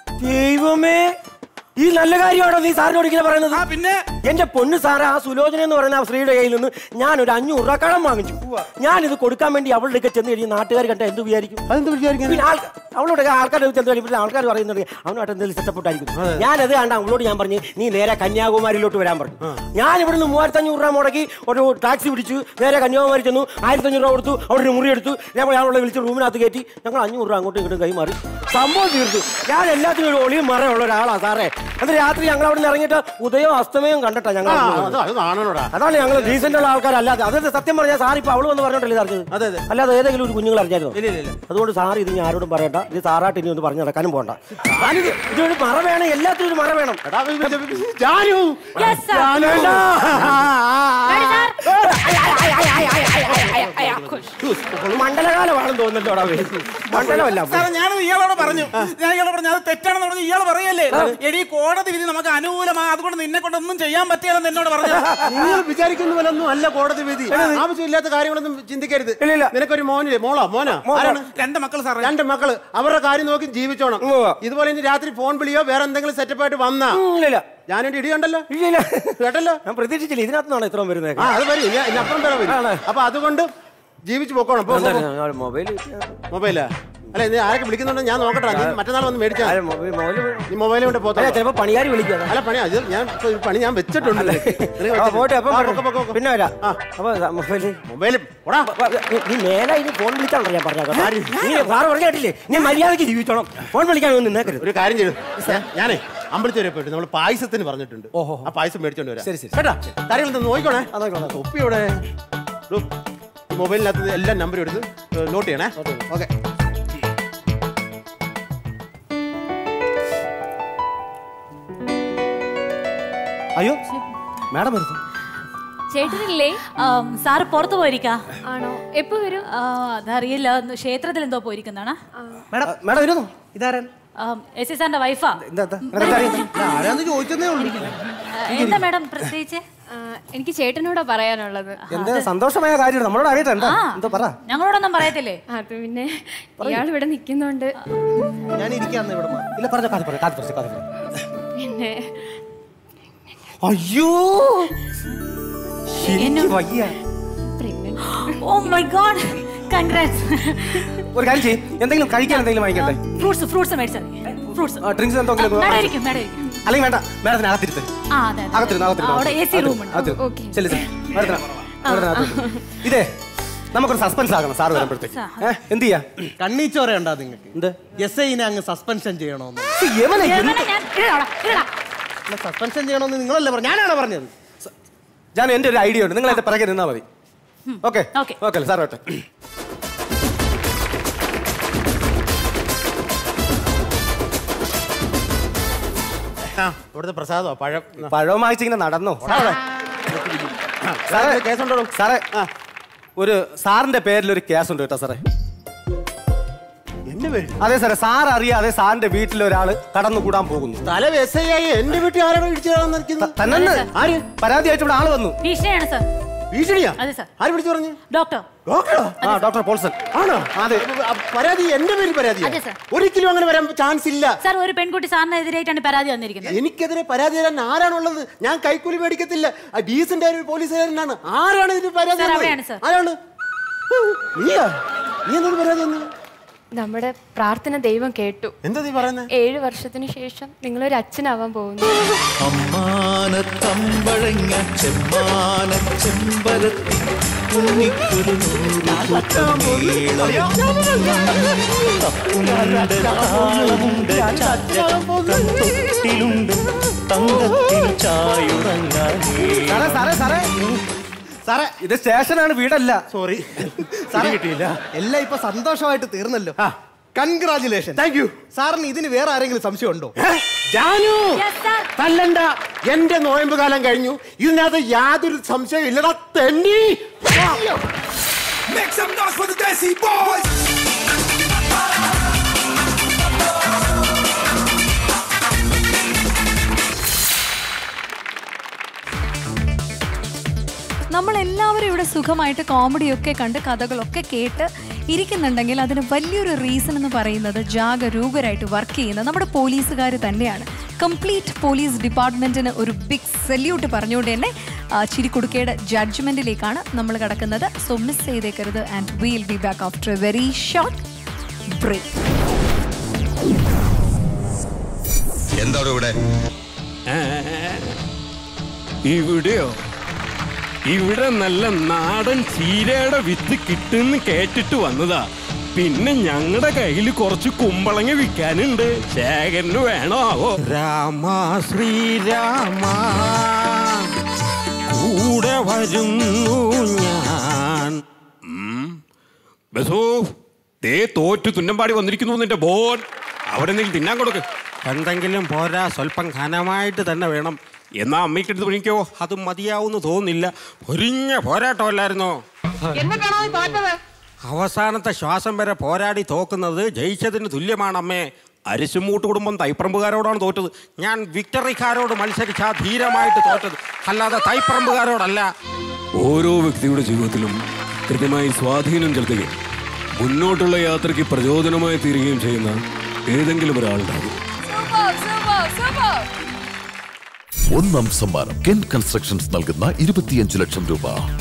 S9: ദൈവമേ ഈ നല്ല കാര്യമാണോ നീ സാറിനോട് ഇങ്ങനെ പറയുന്നത്
S1: ആ പിന്നെ
S9: എന്റെ പൊന്ന് സാറേ ആ സുലോചന എന്ന് പറയുന്ന ആ സ്ത്രീയുടെ കയ്യിൽ നിന്ന് ഞാൻ ഒരു അഞ്ഞൂറ് രൂപ കടം വാങ്ങിച്ചു ഞാൻ ഇത് കൊടുക്കാൻ വേണ്ടി അവളുടെ ഒക്കെ ചെന്ന് കഴിഞ്ഞ് നാട്ടുകാർ കണ്ട എന്ത് വിചാരിക്കും
S7: അതെന്ത് വിചാരിക്കാൻ
S9: പിന്നെ ആൾ- അവളോട് ആൾക്കാർ ചെന്ന് കഴിയുമ്പോൾ ആൾക്കാർ പറയുന്നുണ്ട് അവനുമായിട്ട് എന്തെങ്കിലും സെറ്റപ്പ് ആയിരിക്കും ഞാനത് കണ്ട അവളോട് ഞാൻ പറഞ്ഞു നീ നേരെ കന്യാകുമാരിയിലോട്ട് വരാൻ പറഞ്ഞു ഞാൻ ഇവിടുന്ന് മൂവായിരത്തി അഞ്ഞൂറ് രൂപ മുടക്കി ഒരു ടാക്സി പിടിച്ചു നേരെ കന്യാകുമാരി ചെന്നു ആയിരത്തി അഞ്ഞൂറ് രൂപ കൊടുത്തു അവിടെ ഒരു മുറി എടുത്തു ഞങ്ങൾ അവളെ വിളിച്ച് റൂമിനകത്ത് കയറ്റി ഞങ്ങൾ അഞ്ഞൂറ് രൂപ അങ്ങോട്ടും ഇങ്ങോട്ടും കൈമാറി സംഭവം തീർത്തു ഞാൻ എല്ലാത്തിനും ഒരു ഒളിയും മറയുള്ള ഒരാളാ സാറേ അത് രാത്രി ഞങ്ങൾ അവിടെ നിന്ന് ഇറങ്ങിയിട്ട് ഉദയവും അസ്തമയവും കണ്ടിട്ടാ ഞങ്ങൾ
S7: ആ,
S9: അവിടുന്ന്
S7: അത് അത് കാണണോടാ
S9: അതാണ് ഞങ്ങൾ ഡീസന്റ് ഉള്ള ആൾക്കാരല്ലാതെ അതായത് സത്യം പറഞ്ഞാൽ സാർ ഇപ്പൊ അവള് വന്ന് പറഞ്ഞോണ്ടല്ലേ അറിഞ്ഞത്
S7: അതെ, അതെ.
S9: അല്ലാതെ ഏതെങ്കിലും ഒരു കുഞ്ഞുങ്ങൾ അറിഞ്ഞായിരുന്നു
S7: ഇല്ല, ഇല്ല, ഇല്ല.
S9: അതുകൊണ്ട് സാർ ഇത് ഞാൻ ആരോടും പറയണ്ട ഇത് സാറായിട്ട് ഇനി ഒന്ന് പറഞ്ഞു നടക്കാനും പോണ്ട ഞാനിത് ഇതൊരു മറ വേണം എല്ലാത്തിനും ഒരു മറ വേണം
S7: എടാ, ഇത് ഇത് ഇത് ജാനു
S3: Yes, sir.
S7: ജാനു.
S9: വേണ്ട.
S3: Ready, sir?
S9: മണ്ഡലകാലമാണെന്ന് തോന്നുന്നല്ലോടാ മണ്ഡലമല്ല
S1: സാറേ ഞാനത് ഇയാളോട് പറഞ്ഞു ഞാൻ ഇയാളോട് പറഞ്ഞു അത് തെറ്റാണെന്ന് പറഞ്ഞു ഇയാൾ പറയല്ലേ എടി കോടതി വിധി നമുക്ക് അനുകൂലമാണ് അതുകൊണ്ട് നിന്നെ കൊണ്ട് ഒന്നും ചെയ്യാൻ പറ്റിയാലെന്ന് എന്നോട് പറഞ്ഞു
S7: നിങ്ങൾ വിചാരിക്കുന്ന പോലെ ഒന്നും അല്ല കോടതി വിധി ആവശ്യമില്ലാത്ത കാര്യങ്ങളൊന്നും ചിന്തിക്കരുത്
S9: ഇല്ല, ഇല്ല.
S7: നിനക്കൊരു മോനില്ലേ മോളോ മോനാ ആരാണ്
S1: രണ്ട് മക്കൾ സാറേ
S7: രണ്ട് മക്കള് അവരുടെ കാര്യം നോക്കി ജീവിച്ചോണം
S9: ഉവ്വ.
S7: ഇതുപോലെ ഇനി രാത്രി ഫോൺ വിളിയോ വേറെ എന്തെങ്കിലും സെറ്റപ്പ് ആയിട്ട് വന്നാ
S9: ഇല്ല
S7: ഞാനൊരു ഇടിയുണ്ടല്ലോ
S9: ഇല്ല
S7: കേട്ടല്ലോ
S9: ഞാൻ പ്രതീക്ഷിച്ചില്ല ഇതിനകത്തുനിന്നാണ് ഇത്രയും വരുന്നത്
S7: ആ അത് വരും ഇനി ഇനി അപ്പുറം വരെ വരും
S9: ആണ്.
S7: അപ്പൊ അതുകൊണ്ട് ജീവിച്ചു പോക്കോണം പോ, പോ, പോ.
S9: മൊബൈൽ
S7: മൊബൈലാ അല്ല ഇത് ആരൊക്കെ വിളിക്കുന്നുണ്ടോ ഞാൻ നോക്കട്ടെ നീ മറ്റന്നാൾ വന്ന് മേടിച്ചാ
S9: മൊബൈൽ മൊബൈൽ
S7: നീ മൊബൈൽ കൊണ്ട് പോത്തോ
S9: ചിലപ്പോ പണിയാരി വിളിക്കുക
S7: അല്ല പണി അത് ഞാൻ ഇപ്പൊ ഒരു പണി ഞാൻ വെച്ചിട്ടുണ്ട് നിനക്ക്. നിനക്ക്
S9: ആ, പോട്ടെ അപ്പം
S7: ആ,
S9: വരാം.
S7: പൊക്കോ, പൊക്കോ, പൊക്കോ.
S9: പിന്നെ വരാം
S7: ആ.
S9: അപ്പൊ മൊബൈല്
S7: മൊബൈൽ ഓടാ
S9: നീ മേലെ ഇനി ഫോൺ വിളിച്ചാണോ ഞാൻ പറഞ്ഞത് നീ സാറ് പറഞ്ഞു കേട്ടില്ലേ നീ മര്യാദയ്ക്ക് ജീവിച്ചോണം ഫോൺ വിളിക്കാൻ ഒന്നും നിന്നേക്കരുത്
S7: ഒരു കാര്യം ചെയ്തു ഞാൻ- ഞാനേ അമ്പലത്തിൽ വരെ പോയിട്ട് നമ്മൾ പായസത്തിന് പറഞ്ഞിട്ടുണ്ട് ആ പായസം മേടിച്ചോണ്ട് വരാം
S9: ശരി, ശരി.
S7: കേട്ടാ കാര്യങ്ങൾ ഒന്ന് നോക്കിക്കോണേ
S9: നോക്കിക്കോളാം.
S7: തൊപ്പി ഇവിടെ ഡോ, ഈ മൊബൈലിനകത്ത് എല്ലാ നമ്പറും എടുത്ത് നോട്ട് ചെയ്യണേ ഓക്കെ
S5: അയ്യോ മാഡം വരുന്നു
S3: ചേട്ടനില്ലേ സാറ് പുറത്തു പോയിരിക്കാ
S10: ആണോ എപ്പോ വരും
S3: ആ, അതറിയില്ല ഒന്ന് ക്ഷേത്രത്തിൽ എന്തോ പോയിരിക്കുന്നതാണ്
S5: മാഡം മാഡം വരുന്നു ഇതാരാൻ
S3: എസ് സി സാറിന്റെ വൈഫാ
S5: എന്താ എന്താ? നിനക്ക് അറിയാം.
S6: ആരാന്ന് ചോദിച്ചതേ ഉള്ളൂ
S3: എന്താ മാഡം പ്രത്യേകിച്ച്
S10: എനിക്ക് ചേട്ടനോടാ പറയാനുള്ളത്
S5: എന്താ സന്തോഷമായ കാര്യം നമ്മളോട് അറിയട്ടെ എന്താ എന്താ പറ
S3: ഞങ്ങളോടൊന്നും പറയത്തില്ലേ
S10: അത് പിന്നെ ഇയാൾ ഇവിടെ നിൽക്കുന്നുണ്ട്
S6: ഞാൻ ഇരിക്കാന്ന് ഇവിടെ മാറി.
S5: ഇല്ല പറഞ്ഞ കാത് പറ കാത് പറ കാത് പറ
S10: പിന്നെ
S5: അയ്യോ എനിക്ക് വയ്യ
S3: ഓ മൈ ഗോഡ് കൺഗ്രാറ്റ്സ്
S5: ഒരു കാര്യം ചെയ്യും എന്തെങ്കിലും കഴിക്കാൻ എന്തെങ്കിലും വാങ്ങിക്കണ്ടേ
S3: ഫ്രൂട്ട്സ് ഫ്രൂട്ട്സ് മേടിച്ചത് ഫ്രൂട്ട്സ്
S5: ഡ്രിങ്ക്സ് എന്തെങ്കിലും
S3: മേഡം ഇരിക്കും മേഡം ഇരിക്കും
S5: അല്ലെങ്കിൽ വേണ്ട മേഡത്തിന് അകത്തിരുത്ത്
S3: ആ അതെ അതെ.
S5: അകത്തിരുന്ന്
S3: ആ, അവിടെ എ സി റൂം ഉണ്ട്
S10: ഓക്കേ.
S5: ചെല്ലു ചെല്ലു മേഡത്തിന് മേഡത്തിന് അകത്തിരുത്ത്. ഇതേ നമുക്കൊരു സസ്പെൻസ് ആക്കണം സാറ് വരുമ്പോഴത്തേക്ക് ഏഹ് എന്ത് ചെയ്യാ
S6: കണ്ണീച്ചോറയുണ്ടാ നിങ്ങൾക്ക്
S5: എന്ത്
S6: എസ് ഐനെ അങ്ങ് സസ്പെൻഷൻ ചെയ്യണമെന്ന്
S5: യവനെ
S3: യവനെ ഞാൻ ഇടടാ, ഇടടാ.
S6: സസ്പെൻഷൻ ചെയ്യണമെന്ന് നിങ്ങളല്ലേ പറഞ്ഞു ഞാനാണ് പറഞ്ഞത്
S5: ഞാൻ എന്റെ ഒരു ഐഡിയ ഉണ്ട് നിങ്ങൾ എന്റെ പിറകെ നിന്നാ മതി ഓക്കെ
S3: ഓക്കേ.
S5: ഓക്കെ സാർ വട്ടെ
S7: ആ ഇവിടുത്തെ പ്രസാദോ പഴം
S5: പഴവും വാങ്ങിച്ചിങ്ങനെ നടന്നോ
S7: സാറേ കേസുണ്ടോ
S5: സാറേ ഒരു സാറിന്റെ പേരിൽ ഒരു കേസ് ഉണ്ട് കേട്ടോ സാറേ
S7: എന്റെ പേര്
S5: അതെ സാറേ സാർ അറിയാതെ സാറിന്റെ വീട്ടിൽ ഒരാൾ കടന്നു കൂടാൻ പോകുന്നു
S7: സ്ഥലം എസ് ഐ ആയി എന്റെ വീട്ടിൽ ആരാണ് ഇടിച്ചു തന്നിരിക്കുന്നത്
S5: തന്നെ
S7: ആര്
S5: പരാതിയായിട്ട് ഇവിടെ ആള് വന്നു
S3: ഭീഷണിയാണ് സർ
S7: ഭീഷണിയാ
S3: അതെ സർ
S7: ആര് വിളിച്ചു പറഞ്ഞു
S3: ഡോക്ടർ
S7: ഡോക്ടറോ
S5: ആ ഡോക്ടർ പോൾസൺ
S7: ആണോ
S5: അതെ
S7: ആ, പരാതി എന്റെ പേര് പരാതി
S3: അതെ, സർ.
S7: ഒരിക്കലും അങ്ങനെ വരാൻ ചാൻസ് ഇല്ല
S3: സാർ ഒരു പെൺകുട്ടി സാറിനെതിരായിട്ടാണ് പരാതി വന്നിരിക്കുന്നത്
S7: എനിക്കെതിരെ പരാതി തരാൻ ആരാണുള്ളത് ഞാൻ കൈക്കൂലി മേടിക്കത്തില്ല ആ ഡീസന്റ് ആയ ഒരു പോലീസുകാരനാണ് ആരാണ് ഇതിന് പരാതി
S3: സർ,
S7: തന്നത്?
S3: അവിടെയാണ്, സർ.
S7: ആരാണ് നീയാ നീ എന്തൊരു പരാതി തന്നു
S10: നമ്മുടെ പ്രാർത്ഥന ദൈവം കേട്ടു
S7: എന്താ നീ പറയുന്നത്
S10: ഏഴ് വർഷത്തിന് ശേഷം നിങ്ങളൊരു അച്ഛനാവാൻ പോകുന്നു
S8: അമ്മാനത്തമ്പഴങ്ങ ചെമ്മാന ചെമ്പരത്തി ഉണ്ണിക്കൊരു നൂറ് കൂട്ടം നീളം. തപ്പുണ്ട് താളമുണ്ട് ചാറ്റക്കത്തൊട്ടിലുണ്ട് തങ്കത്തിൽ ചായുറങ്ങാനേ
S5: സാറേ സാറേ സാറേ സാറേ ഇത് സ്റ്റേഷനാണ് വീടല്ല
S7: സോറി
S6: സാറേ
S7: കിട്ടിയില്ല
S6: എല്ലാം ഇപ്പൊ സന്തോഷമായിട്ട് തീർന്നല്ലോ കൺഗ്രാചുലേഷൻ
S7: താങ്ക് യു
S6: സാറിന് ഇതിന് വേറെ ആരെങ്കിലും സംശയം ഉണ്ടോ
S7: ജാനു
S3: Yes, sir.
S7: തല്ലണ്ട എന്റെ നോയമ്പ് കാലം കഴിഞ്ഞു ഇതിനകത്ത് യാതൊരു സംശയം ഇല്ലടാ തെണ്ടി
S8: Make some noise for the Desi Boys!
S2: നമ്മൾ എല്ലാവരും ഇവിടെ സുഖമായിട്ട് കോമഡിയൊക്കെ കണ്ട് കഥകളൊക്കെ കേട്ട് ഇരിക്കുന്നുണ്ടെങ്കിൽ അതിന് വലിയൊരു റീസൺ എന്ന് പറയുന്നത് ജാഗരൂകരായിട്ട് വർക്ക് ചെയ്യുന്ന നമ്മുടെ പോലീസുകാർ തന്നെയാണ് കംപ്ലീറ്റ് പോലീസ് ഡിപ്പാർട്ട്മെന്റിന് ഒരു ബിഗ് സല്യൂട്ട് പറഞ്ഞുകൊണ്ട് തന്നെ ആ, ചിരിക്കുടുക്കയുടെ ജഡ്ജ്മെന്റിലേക്കാണ് നമ്മൾ കിടക്കുന്നത് സോ മിസ് ചെയ്തേക്കരുത് and will be back after a very short break
S11: എന്താണ് ഇവിടെ
S12: ഇവിടെയോ ഇവിടെ നല്ല നാടൻ ചീരയുടെ വിത്ത് കിട്ടുന്ന് കേട്ടിട്ട് വന്നതാ പിന്നെ ഞങ്ങളുടെ കയ്യിൽ കുറച്ച് കുമ്പളങ്ങ വിൽക്കാനുണ്ട് ശേഖരന് വേണോ ആവോ രാമ ശ്രീരാമ കൂടെ വരുന്നു ഞാൻ ഉം. ബസോ ദേ തോറ്റു തുന്നമ്പാടി വന്നിരിക്കുന്നു നിന്റെ ബോൻ അവിടെ എന്തെങ്കിലും തിന്നാൻ കൊടുക്ക് എന്തെങ്കിലും പോരാ സ്വല്പം ഘനമായിട്ട് തന്നെ വേണം എന്നാ അമ്മയ്ക്കെടുത്ത് വിളിക്കോ അത് മതിയാവുന്ന് തോന്നുന്നില്ല പൊരിഞ്ഞ പോരാട്ടമല്ലായിരുന്നോ അവസാനത്തെ ശ്വാസം വരെ പോരാടി തോക്കുന്നത് ജയിച്ചതിന് തുല്യമാണ് അമ്മേ അരിശുമൂട്ട് കുടുംബം തൈപ്പറമ്പുകാരോടാണ് തോറ്റത് ഞാൻ വിക്ടറിക്കാരോട് മത്സരിച്ച ധീരമായിട്ട് തോറ്റത് അല്ലാതെ തൈപ്പറമ്പുകാരോടല്ല
S13: ഓരോ വ്യക്തിയുടെ ജീവിതത്തിലും കൃത്യമായി സ്വാധീനം ചെലുത്തുകയും മുന്നോട്ടുള്ള യാത്രയ്ക്ക് പ്രചോദനമായി തീരുകയും ചെയ്യുന്ന ഏതെങ്കിലും ഒരാളുണ്ടാകും
S11: ഒന്നാം സമ്മാനം കെൻ കൺസ്ട്രക്ഷൻസ് നൽകുന്ന ഇരുപത്തിയഞ്ച് ലക്ഷം രൂപ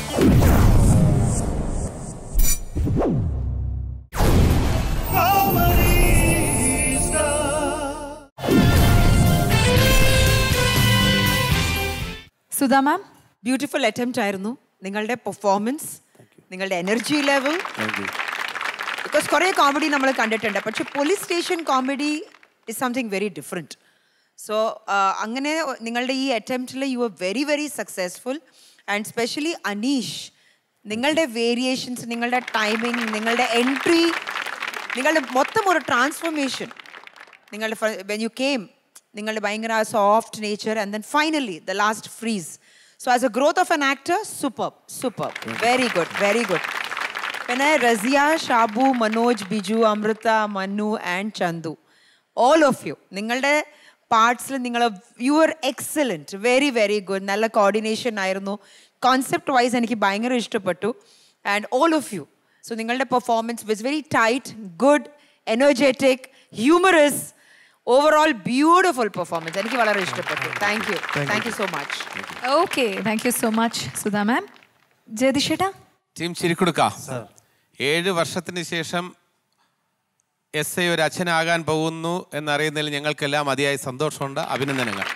S14: സുധാ മാം ബ്യൂട്ടിഫുൾ അറ്റംപ്റ്റ് ആയിരുന്നു നിങ്ങളുടെ പെർഫോമൻസ് നിങ്ങളുടെ എനർജി ലെവൽ ബിക്കോസ് കുറേ കോമഡി നമ്മൾ കണ്ടിട്ടുണ്ട് പക്ഷെ police station comedy is something very different so അങ്ങനെ നിങ്ങളുടെ ഈ അറ്റംപ്റ്റിൽ you are very very successful and specially Anish നിങ്ങളുടെ വേരിയേഷൻസ് നിങ്ങളുടെ ടൈമിംഗ് നിങ്ങളുടെ എൻട്രി നിങ്ങളുടെ മൊത്തം ഒരു ട്രാൻസ്ഫോർമേഷൻ നിങ്ങളുടെ വെൻ യു കെയിം നിങ്ങളുടെ ഭയങ്കര soft nature and then finally the last freeze so as a growth of an actor super super very good very good പിന്നെ Rasiya Shabu Manoj Biju Amritha Manu and Chandu all of you നിങ്ങളുടെ പാർട്സിൽ നിങ്ങൾ you are excellent very very good നല്ല coordination ആയിരുന്നു concept wise എനിക്ക് ഭയങ്കര ഇഷ്ടപ്പെട്ടു and all of you so നിങ്ങളുടെ performance was very tight good energetic humorous overall beautiful performance എനിക്ക് വളരെ ഇഷ്ടപ്പെട്ടു thank you thank you so much
S2: okay thank you so much Sudha ma'am ജയതിഷേട്ടാ
S15: ടീം ചിരിക്കൊടുക്ക ഏഴ് വർഷത്തിന് ശേഷം എസ് ഐ ഒരു അച്ഛനാകാൻ പോകുന്നു എന്നറിയുന്നതിൽ ഞങ്ങൾക്കെല്ലാം അതിയായ സന്തോഷമുണ്ട് അഭിനന്ദനങ്ങൾ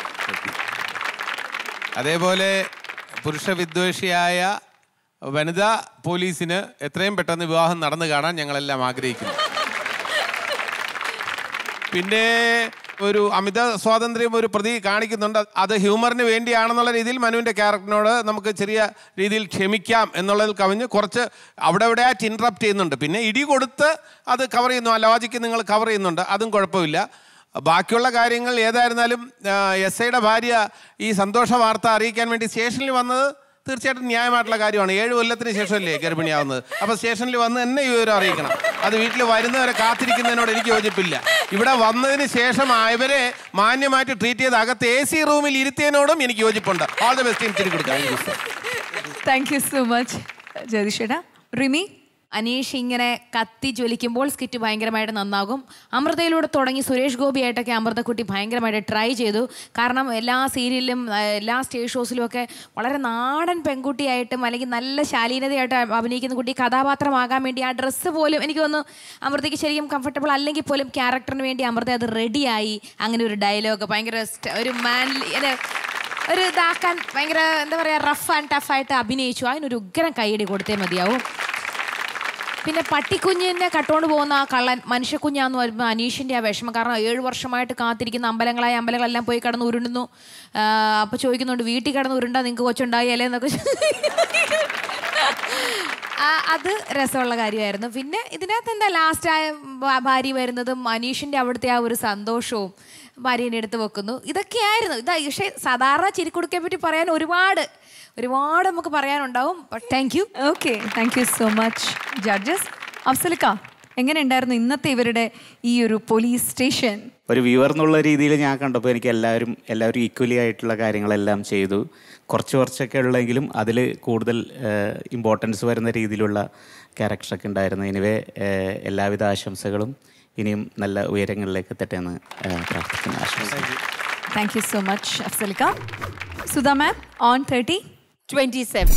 S15: അതേപോലെ പുരുഷ വിദ്വേഷിയായ വനിതാ പോലീസിന് എത്രയും പെട്ടെന്ന് വിവാഹം നടന്നു കാണാൻ ഞങ്ങളെല്ലാം ആഗ്രഹിക്കുന്നു പിന്നെ ഒരു അമിത സ്വാതന്ത്ര്യം ഒരു പ്രതി കാണിക്കുന്നുണ്ട് അത് ഹ്യൂമറിന് വേണ്ടിയാണെന്നുള്ള രീതിയിൽ മനുവിൻ്റെ ക്യാരക്ടറിനോട് നമുക്ക് ചെറിയ രീതിയിൽ ക്ഷമിക്കാം എന്നുള്ളതിൽ കവിഞ്ഞ് കുറച്ച് അവിടെ എവിടെയായിട്ട് ഇൻട്രപ്റ്റ് ചെയ്യുന്നുണ്ട് പിന്നെ ഇടി കൊടുത്ത് അത് കവർ ചെയ്യുന്നു ആ ലോജിക്ക് നിങ്ങൾ കവർ ചെയ്യുന്നുണ്ട് അതും കുഴപ്പമില്ല ബാക്കിയുള്ള കാര്യങ്ങൾ ഏതായിരുന്നാലും എസ് ഐയുടെ ഭാര്യ ഈ സന്തോഷ വാർത്ത അറിയിക്കാൻ വേണ്ടി സ്റ്റേഷനിൽ വന്നത് തീർച്ചയായിട്ടും ന്യായമായിട്ടുള്ള കാര്യമാണ് ഏഴ് കൊല്ലത്തിന് ശേഷമല്ലേ ഗർഭിണിയാവുന്നത് അപ്പോൾ സ്റ്റേഷനിൽ വന്ന് എന്നെ ഈ വിവരം അറിയിക്കണം അത് വീട്ടിൽ വരുന്നവരെ കാത്തിരിക്കുന്നതിനോട് എനിക്ക് യോജിപ്പില്ല ഇവിടെ വന്നതിന് ശേഷം അവരെ മാന്യമായിട്ട് ട്രീറ്റ് ചെയ്ത് അകത്ത് എ സി റൂമിൽ ഇരുത്തിയതിനോടും എനിക്ക് യോജിപ്പുണ്ട് ഓൾ ദ ബെസ്റ്റ് ടീം തിരി കൊടുക്കാം
S2: താങ്ക് യു സോ മച്ച് ജയതിഷേട്ടാ റിമി
S16: അനീഷ് ഇങ്ങനെ കത്തി ജ്വലിക്കുമ്പോൾ സ്കിറ്റ് ഭയങ്കരമായിട്ട് നന്നാകും അമൃതയിലൂടെ തുടങ്ങി സുരേഷ് ഗോപിയായിട്ടൊക്കെ അമൃതക്കുട്ടി ഭയങ്കരമായിട്ട് ട്രൈ ചെയ്തു കാരണം എല്ലാ സീരിയലിലും ആ, എല്ലാ സ്റ്റേജ് ഷോസിലും ഒക്കെ വളരെ നാടൻ പെൺകുട്ടിയായിട്ടും അല്ലെങ്കിൽ നല്ല ശാലീനതയായിട്ട് അഭിനയിക്കുന്ന കുട്ടി കഥാപാത്രമാകാൻ വേണ്ടി ആ ഡ്രസ്സ് പോലും എനിക്ക് തോന്നുന്നു അമൃതയ്ക്ക് ശരിക്കും കംഫർട്ടബിൾ അല്ലെങ്കിൽ പോലും ക്യാരക്ടറിന് വേണ്ടി അമൃത അത് റെഡിയായി അങ്ങനെ ഒരു ഡയലോഗ് ഭയങ്കര സ്റ്റ- ഒരു മാൻലി ഒരു ഇതാക്കാൻ ഭയങ്കര എന്താ പറയുക റഫ് ആൻഡ് ടഫായിട്ട് അഭിനയിച്ചു അതിനൊരു ഉഗ്രം കൈയടി കൊടുത്തേ മതിയാവും പിന്നെ പട്ടിക്കുഞ്ഞിനെ കട്ടുകൊണ്ട് പോകുന്ന ആ കള്ളൻ മനുഷ്യക്കുഞ്ഞാന്ന് പറയുമ്പോൾ അനീഷിൻ്റെ ആ വിഷമം കാരണം ഏഴ് വർഷമായിട്ട് കാത്തിരിക്കുന്ന അമ്പലങ്ങളായ അമ്പലങ്ങളെല്ലാം പോയി കിടന്ന് ഉരുണ്ടുന്നു അപ്പോൾ ചോദിക്കുന്നുണ്ട് വീട്ടിൽ കിടന്ന് ഉരുണ്ടാ നിങ്ങൾക്ക് കൊച്ചുണ്ടായി അല്ലേ എന്നൊക്കെ ആ, അത് രസമുള്ള കാര്യമായിരുന്നു പിന്നെ ഇതിനകത്ത് എന്താ ലാസ്റ്റ് ആയ ഭ- ഭാര്യ വരുന്നതും അനീഷിൻ്റെ അവിടുത്തെ ആ ഒരു സന്തോഷവും ഭാര്യനെ എടുത്ത് വെക്കുന്നു ഇതൊക്കെയായിരുന്നു ഇതാ പക്ഷേ സാധാരണ ചിരിക്കുടുക്കെ പറ്റി പറയാൻ ഒരുപാട് ഒരുപാട് നമുക്ക് പറയാനുണ്ടാവും thank you
S2: okay thank you so much judges അഫ്സലിക്ക എങ്ങനെ ഉണ്ടായിരുന്നു ഇന്നത്തെ ഇവരുടെ ഈ ഒരു പോലീസ് സ്റ്റേഷൻ
S17: ഒരു വ്യൂവർ എന്നുള്ള രീതിയിൽ ഞാൻ കണ്ടപ്പോൾ എനിക്ക് എല്ലാവരും എല്ലാവരും ഈക്വലി ആയിട്ടുള്ള കാര്യങ്ങളെല്ലാം ചെയ്തു കുറച്ച് കുറച്ചൊക്കെ ഉള്ളെങ്കിലും അതിൽ കൂടുതൽ ഇമ്പോർട്ടൻസ് വരുന്ന രീതിയിലുള്ള ക്യാരക്ടറൊക്കെ ഉണ്ടായിരുന്നു എനിവേ എല്ലാവിധ ആശംസകളും ഇനിയും നല്ല ഉയരങ്ങളിലേക്ക് എത്തട്ടെ എന്ന് ഏഹ്, പ്രാർത്ഥിക്കുന്നു ആശംസിക്കുന്നു
S2: താങ്ക് യു സോ മച്ച് അഫ്സലിക്ക Sudha ma'am on thirty
S14: twenty seven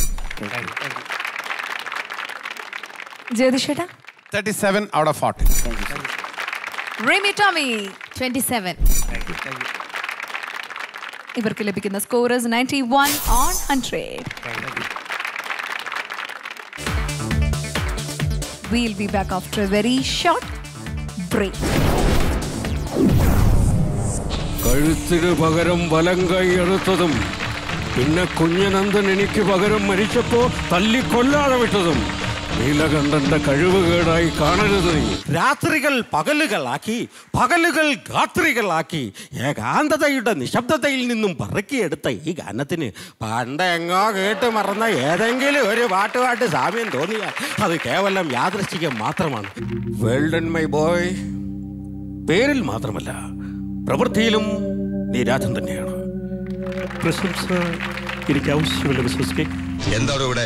S2: ജ്യോതിഷേട്ടാ
S15: thirty seven out of forty
S2: Rimi Tomy
S16: twenty seven
S2: ഇവർക്ക് ലഭിക്കുന്ന scorers ninety one on hundred We'll be back after a very short break.
S13: കഴുത്തിന് പകരം വലം കൈ എടുത്തതും പിന്നെ കുഞ്ഞനന്ദൻ എനിക്ക് പകരം മരിച്ചപ്പോ തല്ലിക്കൊല്ലാതെ വിട്ടതും നീലകണ്ഠന്റെ കഴിവുകേടായി കാണരുത് നീ
S9: രാത്രികൾ പകലുകളാക്കി പകലുകൾ രാത്രികളാക്കി ഏകാന്തതയുടെ നിശബ്ദതയിൽ നിന്നും പറക്കിയെടുത്ത ഈ ഗാനത്തിന് പണ്ടെങ്ങോ കേട്ട് മറന്ന ഏതെങ്കിലും ഒരു പാട്ടുപാട്ട് സാമ്യം തോന്നിയാൽ അത് കേവലം യാദൃശ്ചികം മാത്രമാണ് വെൽഡൻ മൈ ബോയ് പേരിൽ മാത്രമല്ല പ്രവൃത്തിയിലും നീ രാജൻ തന്നെയാണ്
S18: പ്രശംസ എനിക്ക് ആവശ്യമില്ല മിസ്സസ് കെ
S19: എന്താണ് ഇവിടെ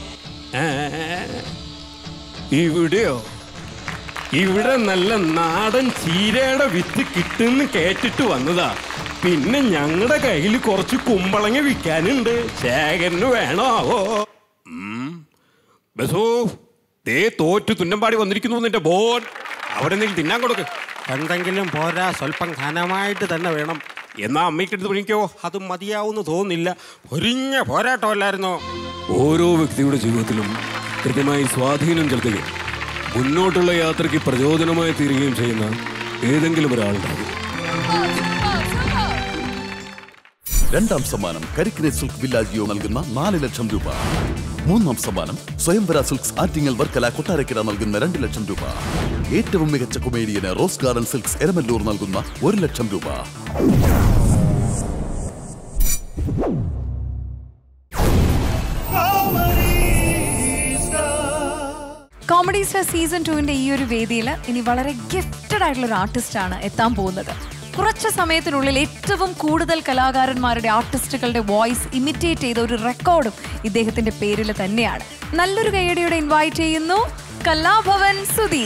S13: ഇവിടെയോ ഇവിടെ നല്ല നാടൻ ചീരയുടെ വിത്ത് കിട്ടുന്ന് കേട്ടിട്ട് വന്നതാ പിന്നെ ഞങ്ങളുടെ കയ്യിൽ കുറച്ച് കുമ്പളങ്ങ വിൽക്കാനുണ്ട് ശേഖരന് വേണോ
S12: ബസോ ദേ തോറ്റു തുന്നമ്പാടി വന്നിരിക്കുന്നു നിന്റെ ബോൺ അവിടെ എന്തെങ്കിലും തിന്നാൻ കൊടുക്ക്
S9: എന്തെങ്കിലും പോരാ സ്വല്പം ഘനമായിട്ട് തന്നെ വേണം
S12: എന്നാ അമ്മയ്ക്കെടുത്ത് വിളിക്കോ
S9: അത് മതിയാവുന്നു തോന്നുന്നില്ല പൊരിഞ്ഞ പോരാട്ടമല്ലായിരുന്നോ
S13: ഓരോ വ്യക്തിയുടെ ജീവിതത്തിലും കൃത്യമായി സ്വാധീനം ചെലുത്തുകയും മുന്നോട്ടുള്ള യാത്രയ്ക്ക് പ്രചോദനമായി തീരുകയും ചെയ്യുന്ന ഏതെങ്കിലും ഒരാളുണ്ടാകും
S11: രണ്ടാം സമ്മാനം കരിക്കിനെ സിൽക്ക് വില്ലാജിയോ നൽകുന്ന നാല് ലക്ഷം രൂപ മൂന്നാം സമ്മാനം സ്വയംവര സിൽക്സ് ആറ്റിങ്ങൽ വർക്കല കൊട്ടാരക്കര നൽകുന്ന രണ്ട് ലക്ഷം രൂപ ഏറ്റവും മികച്ച കൊമേഡിയന് റോസ് ഗാർഡൻ സിൽക്സ് എരമല്ലൂർ നൽകുന്ന ഒരു ലക്ഷം രൂപ
S2: കോമഡി കോമഡി സ്റ്റാർ സീസൺ ടുവിന്റെ ഈ ഒരു വേദിയിൽ ഇനി വളരെ ഗിഫ്റ്റഡ് ആയിട്ടുള്ള ഒരു ആർട്ടിസ്റ്റ് ആണ് എത്താൻ പോകുന്നത് കുറച്ച് സമയത്തിനുള്ളിൽ ഏറ്റവും കൂടുതൽ കലാകാരന്മാരുടെ ആർട്ടിസ്റ്റുകളുടെ വോയിസ് ഇമിറ്റേറ്റ് ചെയ്ത ഒരു റെക്കോർഡും ഇദ്ദേഹത്തിന്റെ പേരിൽ തന്നെയാണ് നല്ലൊരു കൈയടിയോടെ ഇൻവൈറ്റ് ചെയ്യുന്നു കലാഭവൻ സുധി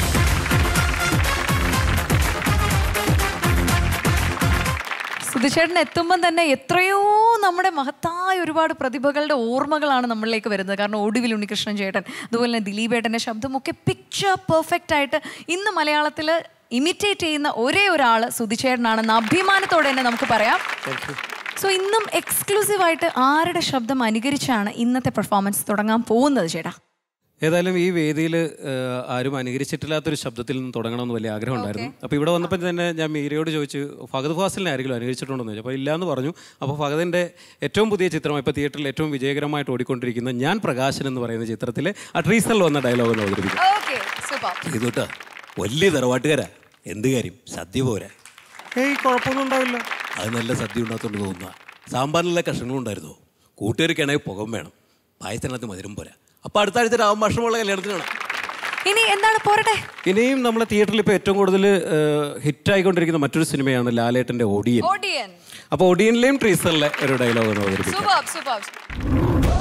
S2: സുധിച്ചേട്ടൻ എത്തുമ്പം തന്നെ എത്രയോ നമ്മുടെ മഹത്തായ ഒരുപാട് പ്രതിഭകളുടെ ഓർമ്മകളാണ് നമ്മളിലേക്ക് വരുന്നത് കാരണം ഒടുവിൽ ഉണ്ണികൃഷ്ണൻ ചേട്ടൻ അതുപോലെ തന്നെ ദിലീപ് ഏട്ടൻ്റെ ശബ്ദമൊക്കെ പിക്ചർ പെർഫെക്റ്റ് ആയിട്ട് ഇന്ന് മലയാളത്തിൽ ഇമിറ്റേറ്റ് ചെയ്യുന്ന ഒരേ ഒരാൾ സുധിച്ചേട്ടനാണെന്ന് അഭിമാനത്തോടെ തന്നെ നമുക്ക് പറയാം സോ ഇന്നും എക്സ്ക്ലൂസീവായിട്ട് ആരുടെ ശബ്ദം അനുകരിച്ചാണ് ഇന്നത്തെ പെർഫോമൻസ് തുടങ്ങാൻ പോകുന്നത് ചേട്ടാ
S19: ഏതായാലും ഈ വേദിയിൽ ആരും അനുകരിച്ചിട്ടില്ലാത്തൊരു ശബ്ദത്തിൽ നിന്ന് തുടങ്ങണമെന്ന് വലിയ ആഗ്രഹം ഉണ്ടായിരുന്നു അപ്പോൾ ഇവിടെ വന്നപ്പോൾ തന്നെ ഞാൻ മീരയോട് ചോദിച്ചു ഫഹദ് ഫാസിലിനെ ആരെങ്കിലും അനുകരിച്ചിട്ടുണ്ടോ എന്ന് ചോദിച്ചു അപ്പോൾ ഇല്ലയെന്ന് പറഞ്ഞു അപ്പോൾ ഫഹദിൻ്റെ ഏറ്റവും പുതിയ ചിത്രം ഇപ്പോൾ തിയേറ്ററിൽ ഏറ്റവും വിജയകരമായിട്ട് ഓടിക്കൊണ്ടിരിക്കുന്ന ഞാൻ പ്രകാശൻ എന്ന് പറയുന്ന ചിത്രത്തിലെ ആ ട്രീസറിൽ വന്ന ഡയലോഗ് ഒന്ന് അവതരിപ്പിക്കും
S2: ഓക്കെ സൂപ്പർ
S13: ചെയ്തോട്ടാ വലിയ തറവാട്ടുകാരാ എന്ത് കാര്യം സദ്യ പോരാ ഏയ് കുഴപ്പമൊന്നും ഉണ്ടാവില്ല അത് നല്ല സദ്യ ഉണ്ടാത്തോണ്ട് തോന്നുക സാമ്പാറിനുള്ള കഷ്ണങ്ങളും ഉണ്ടായിരുന്നു കൂട്ടുകാർക്കാണെങ്കിൽ പുകം വേണം പായസത്തിനകത്ത് മധുരം പോരാ അപ്പൊ അടുത്ത ആഴ്ച രാമഭാഷമുള്ള കല്യാണത്തിന് വേണം
S2: ഇനി എന്താണ് പോരട്ടെ
S19: ഇനിയും നമ്മളെ തിയേറ്ററിൽ ഇപ്പോൾ ഏറ്റവും കൂടുതൽ ഹിറ്റായിക്കൊണ്ടിരിക്കുന്ന മറ്റൊരു സിനിമയാണ് ലാലേട്ടൻ്റെ ഒടിയൻ
S2: ഓഡിയൻ
S19: അപ്പോൾ ഒടിയനിലെയും ട്രീസറിലെ ഒരു ഡയലോഗ് ഒന്ന് അവതരിപ്പിക്കാം
S2: സൂപ്പർ സൂപ്പർ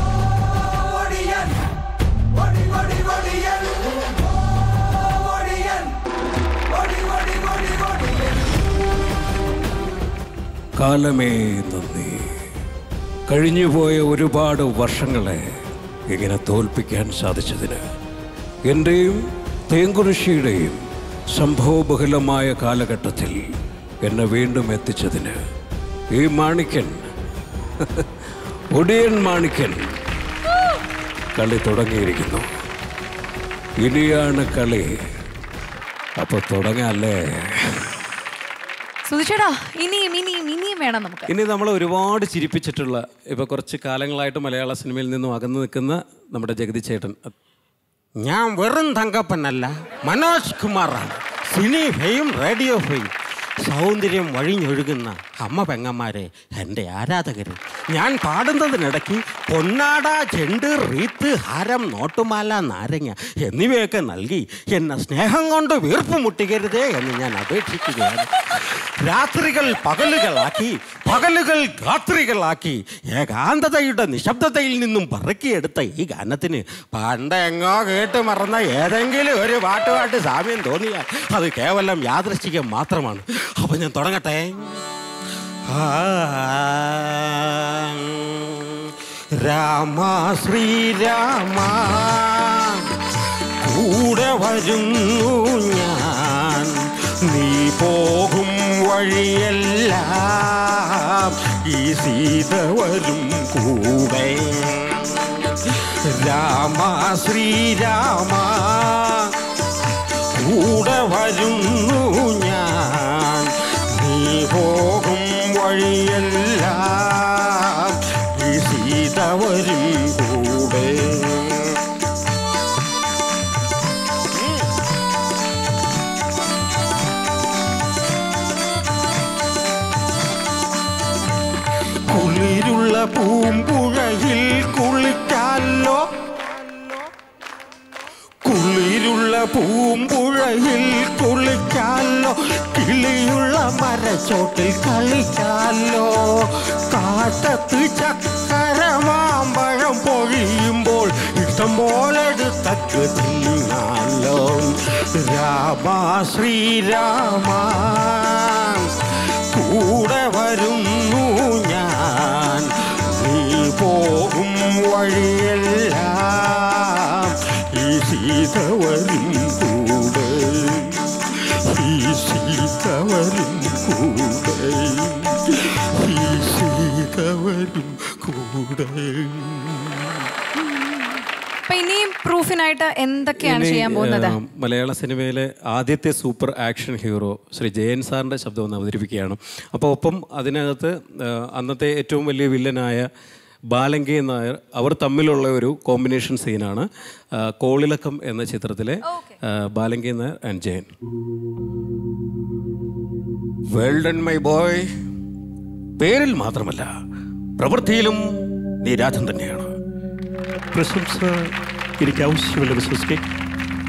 S13: കാലമേ നന്ദി കഴിഞ്ഞുപോയ ഒരുപാട് വർഷങ്ങളെ ഇങ്ങനെ തോൽപ്പിക്കാൻ സാധിച്ചതിന് എൻ്റെയും തേങ്കുറിശിയുടെയും സംഭവബഹുലമായ കാലഘട്ടത്തിൽ എന്നെ വീണ്ടും എത്തിച്ചതിന് ഈ മാണിക്കൻ ഒടിയൻ മാണിക്കൻ കളി തുടങ്ങിയിരിക്കുന്നു ഇനിയാണ് കളി അപ്പൊ തുടങ്ങാല്ലേ
S2: സുധിച്ചേട്ടാ ഇനിയും ഇനിയും ഇനിയും വേണം നമുക്ക്
S19: ഇനി നമ്മൾ ഒരുപാട് ചിരിപ്പിച്ചിട്ടുള്ള ഇപ്പോൾ കുറച്ച് കാലങ്ങളായിട്ട് മലയാള സിനിമയിൽ നിന്നും അകന്നു നിൽക്കുന്ന നമ്മുടെ ജഗതി ചേട്ടൻ
S9: ഞാൻ വെറും തങ്കപ്പനല്ല മനോജ് കുമാറാണ് സിനി ഫെയും റേഡിയോ ഫെയും സൗന്ദര്യം വഴിഞ്ഞൊഴുകുന്ന അമ്മ പെങ്ങന്മാരെ എൻ്റെ ആരാധകര് ഞാൻ പാടുന്നതിനിടയ്ക്ക് പൊന്നാട ചെണ്ട് റീത്ത് ഹാരം നോട്ടുമാല നാരങ്ങ എന്നിവയൊക്കെ നൽകി എന്നെ സ്നേഹം കൊണ്ട് വീർപ്പ് മുട്ടിക്കരുതേ എന്ന് ഞാൻ അപേക്ഷിക്കുകയാണ് രാത്രികൾ പകലുകളാക്കി പകലുകൾ രാത്രികളാക്കി ഏകാന്തതയുടെ നിശബ്ദതയിൽ നിന്നും പറക്കിയെടുത്ത ഈ ഗാനത്തിന് പണ്ടെങ്ങോ കേട്ട് മറന്ന ഏതെങ്കിലും ഒരു പാട്ടുപാട്ട് സാമ്യം തോന്നിയാൽ അത് കേവലം യാദൃശ്ചികം മാത്രമാണ് അപ്പൊ ഞാൻ തുടങ്ങട്ടെ ആ, രാമ ശ്രീരാമ കൂടെ വരുന്നു ഞാൻ നീ പോകും വഴിയെല്ലാം ഈ സീത വരും കൂടെ രാമ ശ്രീരാമ കൂടെ വരുന്നു ഞാൻ നീ പോകും വഴിയെല്ലാം ഈ സീത വരും കൂടെ കുളിരുള്ള പൂമ്പുഴയിൽ കുളിക്കാലോ കുളിരുള്ള പൂമ്പുഴയിൽ കുളിക്കാലോ കിളിയുള്ള മരച്ചോട്ടിൽ കളിക്കാലോ കാട്ടത്ത് ചക്കരമാമ്പഴം പൊഴിയുമ്പോൾ ഇഷ്ടം പോലെ എടുത്തക്ക് തിന്നാലോ രാമ ശ്രീരാമ കൂടെ വരുന്നു ഞാൻ നീ പോകും വഴിയെല്ലാം ഈ സീത വരും കൂടെ ഈ സീത വരും കൂടെ ഈ സീത വരും കൂടെ
S2: അപ്പൊ ഇനിയും പ്രൂഫിനായിട്ട് എന്തൊക്കെയാണ്
S19: ഇനി,
S2: ചെയ്യാൻ പോകുന്നത്
S19: ആ, മലയാള സിനിമയിലെ ആദ്യത്തെ super action hero Shri Jayan സാറിൻ്റെ ശബ്ദം ഒന്ന് അവതരിപ്പിക്കുകയാണ് അപ്പോൾ ഒപ്പം അതിനകത്ത് ആ, അന്നത്തെ ഏറ്റവും വലിയ വില്ലനായ ബാലങ്കി നായർ അവർ തമ്മിലുള്ള ഒരു കോമ്പിനേഷൻ സീനാണ് ആ, കോളിളക്കം എന്ന ചിത്രത്തിലെ ആ, ബാലങ്കി Nair and Jayan
S13: well done my boy പേരിൽ മാത്രമല്ല പ്രവൃത്തിയിലും നീ രാജൻ തന്നെയാണ്
S18: പ്രശംസ എനിക്ക് ആവശ്യമില്ല മിസ്റ്റർ കെ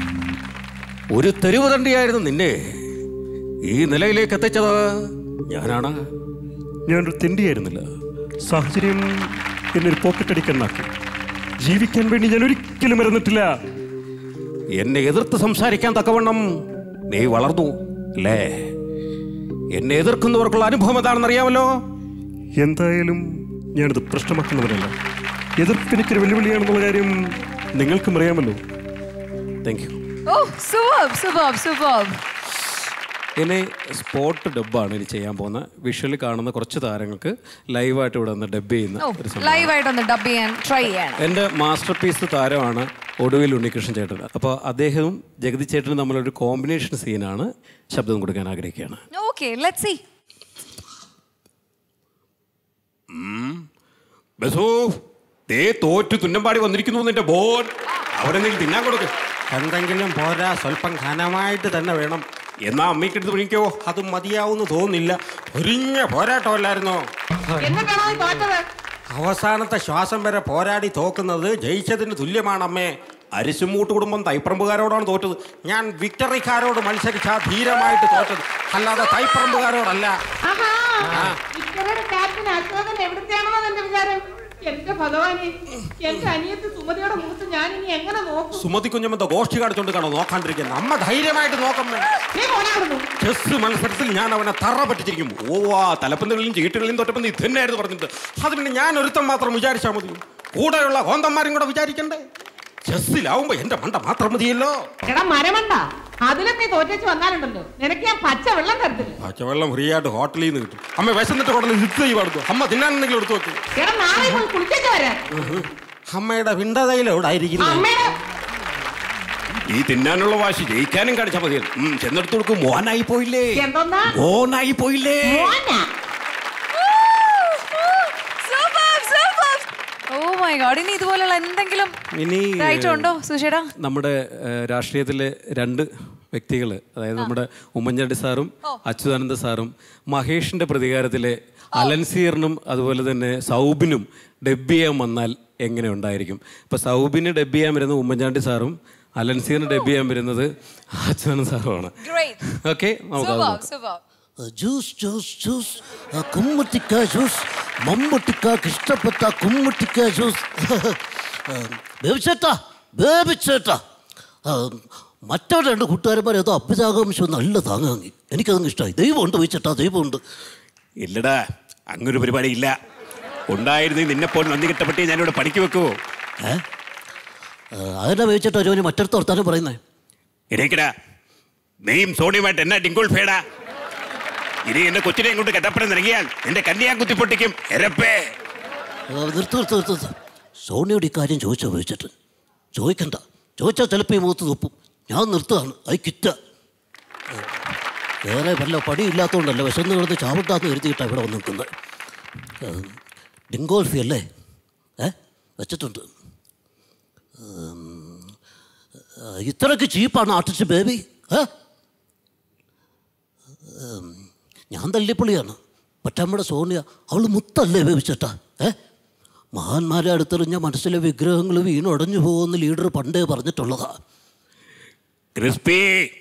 S13: ഒരു തെരുവ് തണ്ടിയായിരുന്നു നിന്നെ ഈ നിലയിലേക്ക് എത്തിച്ചത് ഞാനാണ്
S18: ഞാനൊരു തെണ്ടിയായിരുന്നില്ല സാഹചര്യം എന്നെ ഒരു പോക്കറ്റ് അടിക്കാനാക്കി ജീവിക്കാൻ വേണ്ടി ഞാൻ ഒരിക്കലും മറന്നിട്ടില്ല
S13: എന്നെ എതിർത്ത് സംസാരിക്കാൻ തക്കവണ്ണം നീ വളർന്നു അല്ലേ എന്നെ എതിർക്കുന്നവർക്കുള്ള അനുഭവം എന്താണെന്ന് അറിയാമല്ലോ
S18: എന്തായാലും ഞാനത് പ്രശ്നമാക്കുന്നവരല്ല എതിർപ്പ് എനിക്കൊരു വെല്ലുവിളിയാണെന്നുള്ള കാര്യം നിങ്ങൾക്കും അറിയാമല്ലോ
S13: താങ്ക് യു
S2: ഓ സൂപ്പർ സൂപ്പർ സൂപ്പർ
S19: ഇനി സ്പോട്ട് ഡബ്ബാണ് ഇനി ചെയ്യാൻ പോകുന്ന വിഷ്വലി കാണുന്ന കുറച്ച് താരങ്ങൾക്ക് ലൈവായിട്ട് ഇവിടെ നിന്ന് ഡബ് ചെയ്യുന്ന
S2: ഓ
S19: ഒരു സംഭവം
S2: ലൈവായിട്ടൊന്ന് ഡബ് ചെയ്യാൻ ട്രൈ ചെയ്യാൻ
S19: എൻ്റെ മാസ്റ്റർ പീസ് താരമാണ് ഒടുവിൽ ഉണ്ണികൃഷ്ണൻ ചേട്ടൻ അപ്പോൾ അദ്ദേഹവും ജഗതി ചേട്ടനും തമ്മിലൊരു കോമ്പിനേഷൻ സീനാണ് ശബ്ദം കൊടുക്കാൻ ആഗ്രഹിക്കുകയാണ്
S2: ഓക്കെ ലെറ്റ് സി
S12: ബസു ദേ തോറ്റു തുന്നമ്പാടി വന്നിരിക്കുന്നു നിന്റെ ബോൻ അവിടെ നിന്ന് തിന്നാൻ കൊടുക്ക്
S9: എന്തെങ്കിലും പോരാ സ്വല്പം ഘനമായിട്ട് തന്നെ വേണം
S12: എന്നാ അമ്മയ്ക്കെടുത്ത് വിളിക്കോ
S9: അത് മതിയാവുന്ന് തോന്നില്ല ഒരിഞ്ഞ പോരാട്ടമല്ലായിരുന്നോ
S20: എന്നിട്ടാണോ തോറ്റത്
S9: അവസാനത്തെ ശ്വാസം വരെ പോരാടി തോക്കുന്നത് ജയിച്ചതിന് തുല്യമാണ് അമ്മേ അരിശുമൂട്ട് കുടുംബം തൈപ്പറമ്പുകാരോടാണ് തോറ്റത് ഞാൻ വിക്ടറിക്കാരോട് മത്സരിച്ച ധീരമായിട്ട് തോറ്റത് അല്ലാതെ തൈപ്പറമ്പുകാരോടല്ല
S20: ആഹാ ഇക്കരയുടെ ക്യാപ്റ്റൻ അശോകൻ എവിടുത്തെയാണെന്നോ എന്റെ വിചാരം എന്റെ ഭഗവാനെ എന്റെ അനിയത്ത് സുമതിയുടെ മുഖത്ത് ഞാൻ ഇനി എങ്ങനെ നോക്കും
S9: സുമതി കുഞ്ഞമ്മന്റെ ഗോഷ്ഠി കാണിച്ചോണ്ട് കാണോ നോക്കാണ്ടിരിക്കുന്നത് അമ്മ ധൈര്യമായിട്ട് നോക്കമ്മേ
S20: നീ പോനാടുന്നു
S9: ചെസ് മത്സരത്തിൽ ഞാൻ അവനെ തറ പറ്റിച്ചിരിക്കും ഓ ആ തലപ്പന്തുകളിലും ചീട്ടുകളിലും തൊട്ടപ്പം ഇത് തന്നെയായിരുന്നു പറഞ്ഞിട്ട് അത് പിന്നെ ഞാൻ ഒരുത്തം മാത്രം വിചാരിച്ചാൽ മതി കൂടെയുള്ള കോന്തന്മാരും കൂടെ വിചാരിക്കണ്ടേ ചെസ്സിലാവുമ്പോ എന്റെ മണ്ട മാത്രം മതിയല്ലോ
S20: എടാ മരമണ്ട അതിലും നീ തോറ്റേച്ച് വന്നാലുണ്ടല്ലോ നിനക്ക് ഞാൻ പച്ച വെള്ളം തരത്തില്ല
S9: പച്ചവെള്ളം ഫ്രീ ആയിട്ട് ഹോട്ടലിൽ നിന്ന് കിട്ടും അമ്മ വിശന്നിട്ട് കൊണ്ടുവന്ന് ഹിറ്റ് ചെയ്ത് പാടുന്നു അമ്മ തിന്നാൻ എന്തെങ്കിലും എടുത്തു വെക്കും
S20: എടാ നാളെ പോയി കുളിച്ചേച്ച് വരാൻ
S9: അമ്മയുടെ വിണ്ടതയിലെവിടായിരിക്കുന്നു
S20: അമ്മയുടെ
S12: ഈ തിന്നാനുള്ള വാശി ജയിക്കാനും കാണിച്ചാൽ മതിയല്ലോ ഉം, ചെന്നെടുത്ത് കൊടുക്കും മോനായി പോയില്ലേ
S20: എന്തോന്നാ
S12: മോനായി പോയില്ലേ
S20: മോനാ
S2: super super oh my God ഇനി ഇതുപോലുള്ള എന്തെങ്കിലും
S19: ഇനി
S2: റൈറ്റ് ഉണ്ടോ സുഷേടാ
S19: നമ്മുടെ ഏഹ്, രാഷ്ട്രീയത്തിലെ രണ്ട് വ്യക്തികൾ അതായത് നമ്മുടെ ഉമ്മൻചാണ്ടി സാറും അച്യുതാനന്ദ സാറും മഹേഷിന്റെ പ്രതികാരത്തിലെ അലൻസീറിനും അതുപോലെ തന്നെ സൗബിനും ഡബ് ചെയ്യാൻ വന്നാൽ എങ്ങനെ ഉണ്ടായിരിക്കും ഇപ്പൊ സൗബിന് ഡബ് ചെയ്യാൻ വരുന്നത് ഉമ്മൻചാണ്ടി സാറും അലൻസീറിന് ഡബ് ചെയ്യാൻ വരുന്നത് അച്യുതാനന്ദ സാറുമാണ് ഓക്കെ നമുക്ക് അത് നോക്കാം.
S2: സൂപ്പർ
S21: ജ്യൂസ് ജ്യൂസ് ജ്യൂസ് ആ, കുമ്മുട്ടിക്ക ജ്യൂസ് മമ്മൂട്ടിക്കാക്ക് ഇഷ്ടപ്പെട്ട കുമ്മുട്ടിക്ക ജ്യൂസ് ബേബിച്ചേട്ടാ ബേബിച്ചേട്ടാ ആ, മറ്റവരുടെ രണ്ട് കൂട്ടുകാരന്മാർ ഏതോ അഭ്യുതാകാംശം നല്ല താങ്ങാങ്ങി എനിക്കതങ്ങ് ഇഷ്ടമായി ദൈവമുണ്ട് ബേബിച്ചേട്ടാ ദൈവമുണ്ട്
S12: ഇല്ലടാ അങ്ങൊരു പരിപാടി ഇല്ല ഉണ്ടായിരുന്നെങ്കിൽ നിന്നെപ്പോൾ നന്ദി കിട്ടപ്പെട്ടി ഞാനിവിടെ പണിക്ക് വെക്കുവോ
S21: ഏ ആ, അതെന്നാ ബേബിച്ചേട്ടാ ജോലി മറ്റടുത്ത് വർത്താനം പറയുന്നേ
S12: ഇടയ്ക്കടാ നീയും സോണിയുമായിട്ട് എന്നാ ഡിങ്കോൾ ഫേടാ ഇനി എന്റെ കൊച്ചിനെ കൊണ്ട് കെട്ടപ്പടം നൽകിയാൽ നിന്റെ കന്യാ കുത്തിപ്പൊട്ടിക്കും എരപ്പേ
S21: ആ, നിർത്ത് നിർത്ത് നിർത്ത് നിർത്ത്. സോണിയോട് ഇക്കാര്യം ചോദിച്ചോ ചോദിച്ചിട്ട് ചോദിക്കണ്ട ചോദിച്ചാൽ ചിലപ്പോൾ ഈ മുഖത്ത് തുപ്പും ഞാൻ നിർത്തുകയാണ് അത് കിറ്റ വേറെ വല്ല പണിയില്ലാത്തതുകൊണ്ടല്ല വിശന്ന് കിടന്ന് ചാവട്ടാന്ന് കരുതിയിട്ടാണ് ഇവിടെ വന്ന് നിൽക്കുന്നത് ഡിങ്കോൾഫി അല്ലേ ഏ വെച്ചിട്ടുണ്ട് ഉം, ആ, ഇത്രയ്ക്ക് ചീപ്പാണ് ആർട്ടിസ്റ്റ് ബേബി ഏ ഉം, ഞാൻ തല്ലിപ്പൊളിയാണ് പക്ഷെ നമ്മുടെ സോണിയ അവൾ മുത്തല്ലേ ബേബിച്ചേട്ടാ ഏ മഹാന്മാരെ അടുത്തെറിഞ്ഞ മനസ്സിലെ വിഗ്രഹങ്ങൾ വീണുടഞ്ഞു പോകുമെന്ന് ലീഡർ പണ്ടേ പറഞ്ഞിട്ടുള്ളതാ
S12: ക്രിസ്പി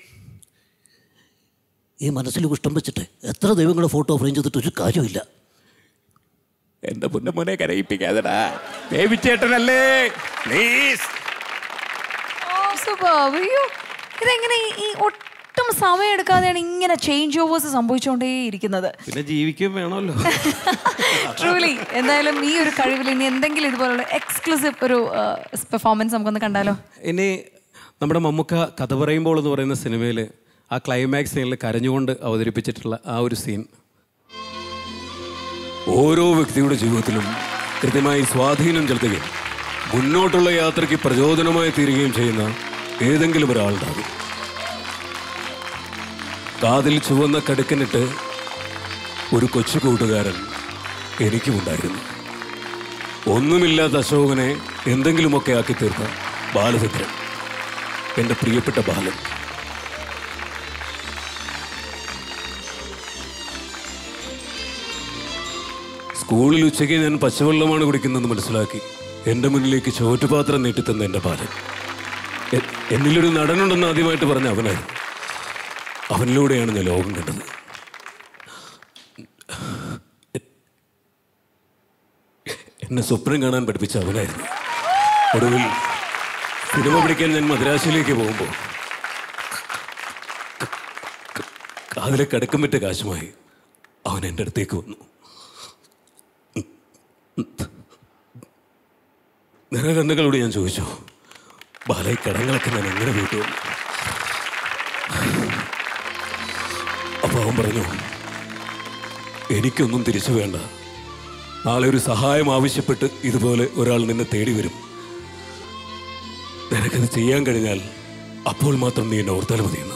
S21: ഈ മനസ്സിൽ കുഷ്ടം വെച്ചിട്ട് എത്ര ദൈവങ്ങളുടെ ഫോട്ടോ ഫ്രെയിം ചെയ്തിട്ട് ഒരു കാര്യമില്ല
S12: എന്റെ പുന്നമോനെ കരയിപ്പിക്കാതെടാ ബേബിച്ചേട്ടനല്ലേ പ്ലീസ്
S2: സൂപ്പർ അയ്യോ ഇതെങ്ങനെ ഈ- ഈ ഒട്ടും സമയം എടുക്കാതെയാണ് ഇങ്ങനെ ചേഞ്ച് ഓവേഴ്സ് സംഭവിച്ചുകൊണ്ടേ ഇരിക്കുന്നത്
S19: പിന്നെ ജീവിക്കും വേണമല്ലോ
S2: ട്രൂലി എന്തായാലും ഈ ഒരു കഴിവിൽ ഇനി എന്തെങ്കിലും ഇതുപോലുള്ള എക്സ്ക്ലൂസീവ് ഒരു പെർഫോമൻസ് നമുക്കൊന്ന് കണ്ടാലോ
S19: ഇനി നമ്മുടെ മമ്മൂക്ക കഥ പറയുമ്പോൾ എന്ന് പറയുന്ന സിനിമയിൽ ആ ക്ലൈമാക്സ് സീനിൽ കരഞ്ഞുകൊണ്ട് അവതരിപ്പിച്ചിട്ടുള്ള ആ ഒരു സീൻ
S13: ഓരോ വ്യക്തിയുടെ ജീവിതത്തിലും കൃത്യമായി സ്വാധീനം ചെലുത്തുകയും മുന്നോട്ടുള്ള യാത്രയ്ക്ക് പ്രചോദനമായി തീരുകയും ചെയ്യുന്ന ഏതെങ്കിലും ഒരാളുണ്ടാകും കാതിൽ ചുവന്ന കടുക്കനിട്ട് ഒരു കൊച്ചു കൂട്ടുകാരൻ എനിക്കുമുണ്ടായിരുന്നു ഒന്നുമില്ലാത്ത അശോകനെ എന്തെങ്കിലുമൊക്കെ ആക്കി തീർത്ത ബാലചന്ദ്രൻ എൻ്റെ പ്രിയപ്പെട്ട ബാലൻ സ്കൂളിൽ ഉച്ചയ്ക്ക് ഞാൻ പച്ചവെള്ളമാണ് കുടിക്കുന്നതെന്ന് മനസ്സിലാക്കി എൻ്റെ മുന്നിലേക്ക് ചോറ്റുപാത്രം നീട്ടിത്തന്ന എൻ്റെ ബാലൻ എ- എന്നിലൊരു നടനുണ്ടെന്ന് ആദ്യമായിട്ട് പറഞ്ഞ അവനായിരുന്നു അവനിലൂടെയാണ് ഞാൻ ലോകം കണ്ടത് എ- എന്നെ സ്വപ്നം കാണാൻ പഠിപ്പിച്ച അവനായിരുന്നു ഒടുവിൽ സിനിമ പഠിക്കാൻ ഞാൻ മദ്രാസിലേക്ക് പോകുമ്പോൾ അതിലെ കിടക്കം വിറ്റ കാശുമായി അവൻ എൻ്റെ അടുത്തേക്ക് വന്നു നിറകണ്ണുകളോട് ഞാൻ ചോദിച്ചു ബാലയി കടങ്ങളൊക്കെ ഞാൻ എങ്ങനെ വീട്ടു വന്നു അപ്പൊ അവൻ പറഞ്ഞു എനിക്കൊന്നും തിരിച്ചു വേണ്ട നാളെ ഒരു സഹായം ആവശ്യപ്പെട്ട് ഇതുപോലെ ഒരാൾ നിന്നെ തേടി വരും നിനക്കത് ചെയ്യാൻ കഴിഞ്ഞാൽ അപ്പോൾ മാത്രം നീ എന്നെ ഓർത്താൽ മതിയെന്ന്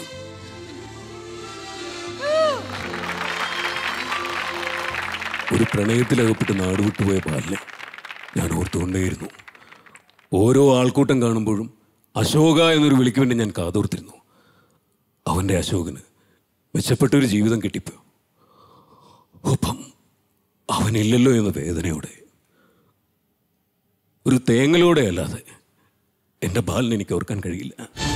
S13: ഒരു പ്രണയത്തിലകപ്പെട്ട് നാട് വിട്ടുപോയ ബാലിനെ ഞാൻ ഓർത്തുകൊണ്ടേയിരുന്നു ഓരോ ആൾക്കൂട്ടം കാണുമ്പോഴും അശോക എന്നൊരു വിളിക്ക് വേണ്ടി ഞാൻ കാതോർത്തിരുന്നു അവൻ്റെ അശോകന് മെച്ചപ്പെട്ടൊരു ജീവിതം കിട്ടിപ്പോയി ഒപ്പം അവനില്ലല്ലോ എന്ന വേദനയോടെ ഒരു തേങ്ങലോടെ അല്ലാതെ എൻ്റെ ബാലിനെ എനിക്ക് ഓർക്കാൻ കഴിയില്ല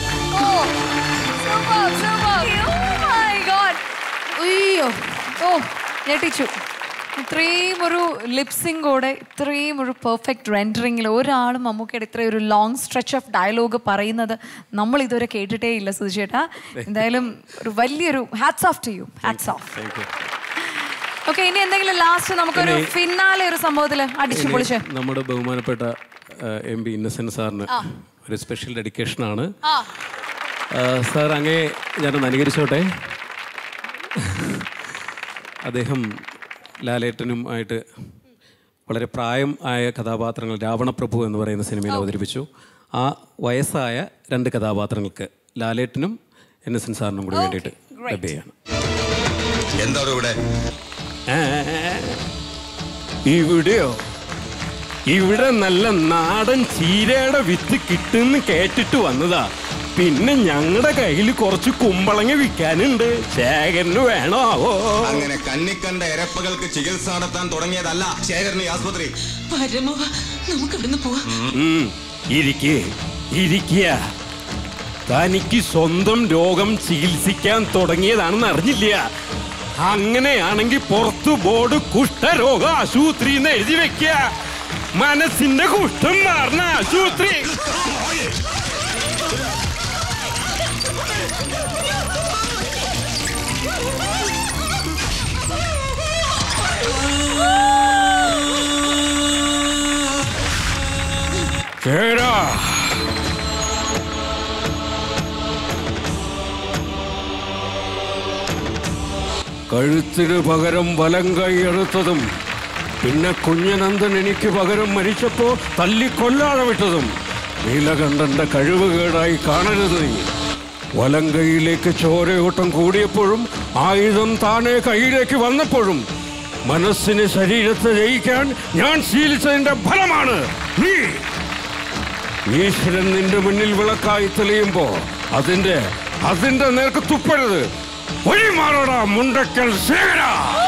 S2: അയ്യോ ഓ ഞെട്ടിച്ചു ഇത്രയും ഒരു ലിപ്സിങ്കോടെ ഇത്രയും ഒരു പെർഫെക്റ്റ് റെൻഡറിങ്ങിൽ ഒരാളും മമ്മൂക്കയുടെ ഇത്രയും ഒരു ലോങ് സ്ട്രെച്ച് ഓഫ് ഡയലോഗ് പറയുന്നത് നമ്മൾ ഇതുവരെ കേട്ടിട്ടേ ഇല്ല സുധിച്ചേട്ടാ എന്തായാലും ഒരു വലിയൊരു hats off to you hats off okay ഇനി എന്തെങ്കിലും ലാസ്റ്റ് നമുക്കൊരു
S19: ഇനി-
S2: ഫിന്നാലെ ഒരു സംഭവത്തിൽ അടിച്ചു
S19: ഇനി
S2: പൊളിച്ച്
S19: നമ്മുടെ ബഹുമാനപ്പെട്ട എം പി ഇന്നസെന്റ് സാറിന്
S2: ആ.
S19: ഒരു സ്പെഷ്യൽ ഡെഡിക്കേഷനാണ്
S2: ആ
S19: സാർ അങ്ങേ ഞാനൊന്ന് അനുകരിച്ചോട്ടെ അദ്ദേഹം ലാലേട്ടനും ആയിട്ട് വളരെ പ്രായം ആയ കഥാപാത്രങ്ങൾ രാവണപ്രഭു എന്ന് പറയുന്ന സിനിമയിൽ അവതരിപ്പിച്ചു ആ വയസ്സായ രണ്ട് കഥാപാത്രങ്ങൾക്ക് ലാലേട്ടനും എൻ എസ് എൻ സാറിനും കൂടി വേണ്ടിയിട്ട് ഡബ് ചെയ്യാണ്
S4: എന്താണ് ഇവിടെ
S12: ഇവിടെയോ ഇവിടെ നല്ല നാടൻ ചീരയുടെ വിത്ത് കിട്ടുന്ന് കേട്ടിട്ട് വന്നതാ പിന്നെ ഞങ്ങളുടെ കയ്യിൽ കുറച്ച് കുമ്പളങ്ങ വിൽക്കാനുണ്ട് ശേഖരന് വേണോ ആവോ
S4: അങ്ങനെ കന്നിക്കണ്ട ഇരപ്പകൾക്ക് ചികിത്സ നടത്താൻ തുടങ്ങിയതല്ല ശേഖരനി ആസ്പത്രി
S22: പരമോ നമുക്ക് ഇവിടുന്ന് പോവാം
S12: ഉം, ഇരിക്കേ ഇരിക്കുക തനിക്ക് സ്വന്തം രോഗം ചികിത്സിക്കാൻ തുടങ്ങിയതാണെന്ന് അറിഞ്ഞില്ല അങ്ങനെയാണെങ്കിൽ പുറത്തു ബോർഡ് കുഷ്ഠരോഗ ആശുപത്രി എന്ന് എഴുതി വെക്കുക മനസ്സിന്റെ കുഷ്ഠം മാറുന്ന ആശുപത്രി കേടാ കഴുത്തിന് പകരം വലം കൈ എടുത്തതും പിന്നെ കുഞ്ഞനന്ദൻ എനിക്ക് പകരം മരിച്ചപ്പോ തല്ലിക്കൊല്ലാതെ വിട്ടതും നീലകണ്ഠന്റെ കഴിവുകേടായി കാണരുത് നീ വലം കൈയിലേക്ക് ചോരയോട്ടം കൂടിയപ്പോഴും ആയുധം താനെ കൈയിലേക്ക് വന്നപ്പോഴും മനസ്സിന് ശരീരത്തെ ജയിക്കാൻ ഞാൻ ശീലിച്ചതിന്റെ ഫലമാണ് നീ ഈശ്വരൻ നിന്റെ മുന്നിൽ വിളക്കായി തെളിയുമ്പോ അതിന്റെ അതിന്റെ നേർക്ക് തുപ്പരുത് ഒഴിമാറോടാ മുണ്ടക്കൽ ശേഖര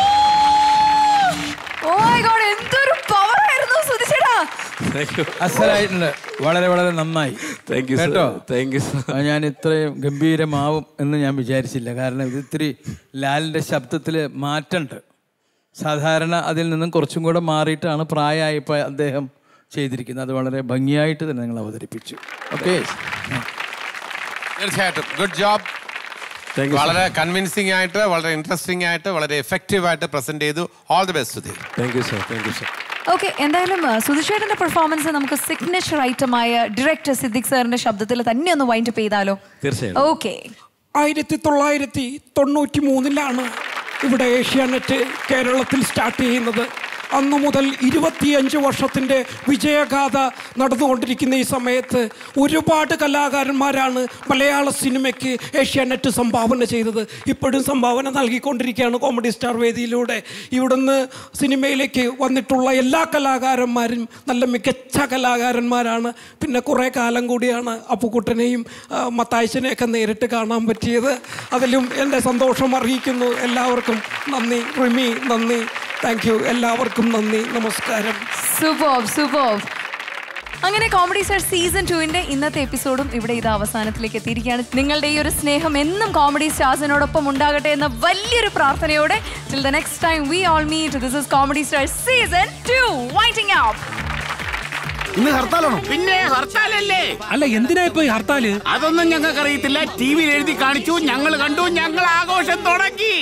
S2: ഓ മൈ ഗോഡ് എന്തൊരു പവർ ആയിരുന്നു സുധിച്ചേട്ടാ
S23: അസലായിട്ടുണ്ട് വളരെ വളരെ നന്നായി
S19: Thank you, sir.
S23: കേട്ടോ
S19: Thank you, sir.
S23: ആ, ഞാൻ ഇത്രയും ഗംഭീരമാവും എന്ന് ഞാൻ വിചാരിച്ചില്ല കാരണം ഇത് ഇത്തിരി ലാലിൻ്റെ ശബ്ദത്തിൽ മാറ്റമുണ്ട് സാധാരണ അതിൽ നിന്നും കുറച്ചും കൂടെ മാറിയിട്ടാണ് പ്രായമായപ്പോൾ അദ്ദേഹം ചെയ്തിരിക്കുന്നത് അത് വളരെ ഭംഗിയായിട്ട് തന്നെ നിങ്ങൾ അവതരിപ്പിച്ചു ഓക്കെ
S15: തീർച്ചയായിട്ടും ഗുഡ് ജോബ് വളരെ കൺവിൻസിംഗ് ആയിട്ട് വളരെ ഇൻട്രസ്റ്റിംഗ് ആയിട്ട് വളരെ എഫക്റ്റീവ് ആയിട്ട് പ്രസന്റ് ചെയ്തു all the best Sudheer
S19: thank you sir thank you sir
S2: okay എന്തായാലും സുധിച്ചേട്ടന്റെ പെർഫോമൻസ് നമുക്ക് സിഗ്നേച്ചർ ഐറ്റമായ ഡയറക്ടർ സിദ്ദിഖ് സാറിന്റെ ശബ്ദത്തിൽ തന്നെ ഒന്ന് വൈൻഡപ്പ് ചെയ്താലോ
S19: തീർച്ചയായും
S2: ഓക്കെ
S24: ആയിരത്തി തൊള്ളായിരത്തി തൊണ്ണൂറ്റി മൂന്നിലാണ് ഇവിടെ ഏഷ്യാനെറ്റ് കേരളത്തിൽ സ്റ്റാർട്ട് ചെയ്യുന്നത് അന്നു മുതൽ ഇരുപത്തിയഞ്ച് വർഷത്തിൻ്റെ വിജയഗാഥ നടന്നുകൊണ്ടിരിക്കുന്ന ഈ സമയത്ത് ഒരുപാട് കലാകാരന്മാരാണ് മലയാള സിനിമയ്ക്ക് ഏഷ്യാനെറ്റ് സംഭാവന ചെയ്തത് ഇപ്പോഴും സംഭാവന നൽകിക്കൊണ്ടിരിക്കുകയാണ് കോമഡി സ്റ്റാർ വേദിയിലൂടെ ഇവിടുന്ന് സിനിമയിലേക്ക് വന്നിട്ടുള്ള എല്ലാ കലാകാരന്മാരും നല്ല മികച്ച കലാകാരന്മാരാണ് പിന്നെ കുറേ കാലം കൂടിയാണ് അപ്പുക്കുട്ടനെയും ആ, മത്തായച്ചനെയൊക്കെ നേരിട്ട് കാണാൻ പറ്റിയത് അതിലും എൻ്റെ സന്തോഷം അറിയിക്കുന്നു എല്ലാവർക്കും നന്ദി റിമി നന്ദി താങ്ക് യു എല്ലാവർക്കും നന്ദി നമസ്കാരം
S2: സൂപ്പർ സൂപ്പർ അങ്ങനെ കോമഡി സ്റ്റാർ സീസൺ ടുവിന്റെ ഇന്നത്തെ എപ്പിസോഡും ഇവിടെ ഇത് അവസാനത്തിലേക്ക് എത്തിയിരിക്കുകയാണ് നിങ്ങളുടെ ഈ ഒരു സ്നേഹം എന്നും കോമഡി സ്റ്റാർസിനോടൊപ്പം ഉണ്ടാകട്ടെ എന്ന വലിയൊരു പ്രാർത്ഥനയോടെ till the next time we all meet this is comedy star season two waiting out
S1: ഇന്ന് ഹർത്താലാണോ
S5: പിന്നെ ഹർത്താലല്ലേ
S1: അല്ല എന്തിനാ ഇപ്പൊ ഈ ഹർത്താല്
S5: അതൊന്നും ഞങ്ങൾക്ക് അറിയത്തില്ല ടി വിയിൽ എഴുതി കാണിച്ചു ഞങ്ങൾ കണ്ടു ഞങ്ങൾ ആഘോഷം തുടങ്ങി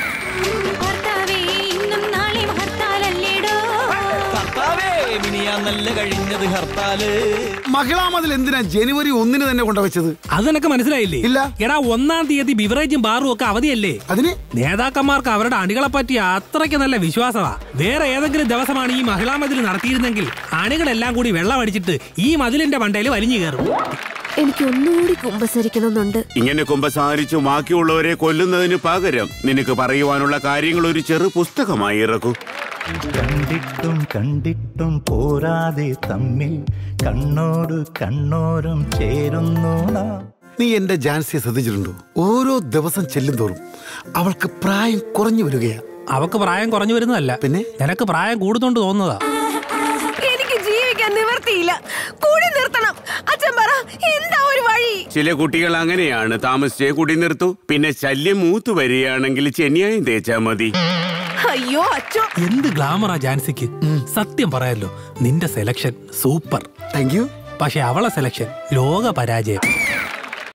S8: നല്ല കഴിഞ്ഞത് ഹർത്താല്
S1: മഹിളാ മതിൽ എന്തിനാ ജനുവരി ഒന്നിന് തന്നെ കൊണ്ടുവച്ചത്
S24: അതെനക്ക് മനസ്സിലായില്ലേ
S1: ഇല്ല
S24: എടാ ഒന്നാം തീയതി ബിവറേജും ബാറും ഒക്കെ അവധിയല്ലേ
S1: അതിന്
S24: നേതാക്കന്മാർക്ക് അവരുടെ അണികളെ പറ്റി അത്രയ്ക്ക് നല്ല വിശ്വാസമാ വേറെ ഏതെങ്കിലും ദിവസമാണ് ഈ മഹിളാ മതിൽ നടത്തിയിരുന്നെങ്കിൽ അണികളെല്ലാം കൂടി വെള്ളം അടിച്ചിട്ട് ഈ മതിലിന്റെ മണ്ടയിൽ വലിഞ്ഞു കയറും
S6: എനിക്ക് ഒന്നുകൂടി കുമ്പസരിക്കണമെന്നുണ്ട്
S5: ഇങ്ങനെ കുമ്പസാരിച്ചു ബാക്കിയുള്ളവരെ കൊല്ലുന്നതിന് പകരം നിനക്ക് പറയുവാനുള്ള കാര്യങ്ങൾ ഒരു ചെറു പുസ്തകമായി ഇറക്കൂ
S8: കണ്ടിട്ടും കണ്ടിട്ടും പോരാതെ തമ്മിൽ കണ്ണോട് കണ്ണോരം ചേരുന്നു നാം
S1: നീ എന്റെ ജാൻസിയെ ശ്രദ്ധിച്ചിട്ടുണ്ടോ ഓരോ ദിവസം ചെല്ലുന്തോറും അവൾക്ക് പ്രായം കുറഞ്ഞു വരികയാ
S24: അവക്ക് പ്രായം കുറഞ്ഞു വരുന്നതല്ല
S1: പിന്നെ
S24: നിനക്ക് പ്രായം കൂടുന്നോണ്ട് തോന്നുന്നതാ
S6: എനിക്ക് ജീവിക്കാൻ നിവർത്തിയില്ല കൂടി നിർത്തണം അച്ഛൻ പറ എന്താ ഒരു വഴി
S5: ചില കുട്ടികൾ അങ്ങനെയാണ് താമസിച്ചേ കുടി നിർത്തൂ പിന്നെ ശല്യം മൂത്തു വരികയാണെങ്കിൽ ചെന്നിയായും തേച്ചാ മതി
S6: അയ്യോ അച്ഛോ
S24: എന്ത് ഗ്ലാമറാ ജാൻസിക്ക് സത്യം പറയാലോ നിന്റെ സെലക്ഷൻ സൂപ്പർ
S1: താങ്ക് യു
S24: പക്ഷെ അവളെ സെലക്ഷൻ ലോക പരാജയം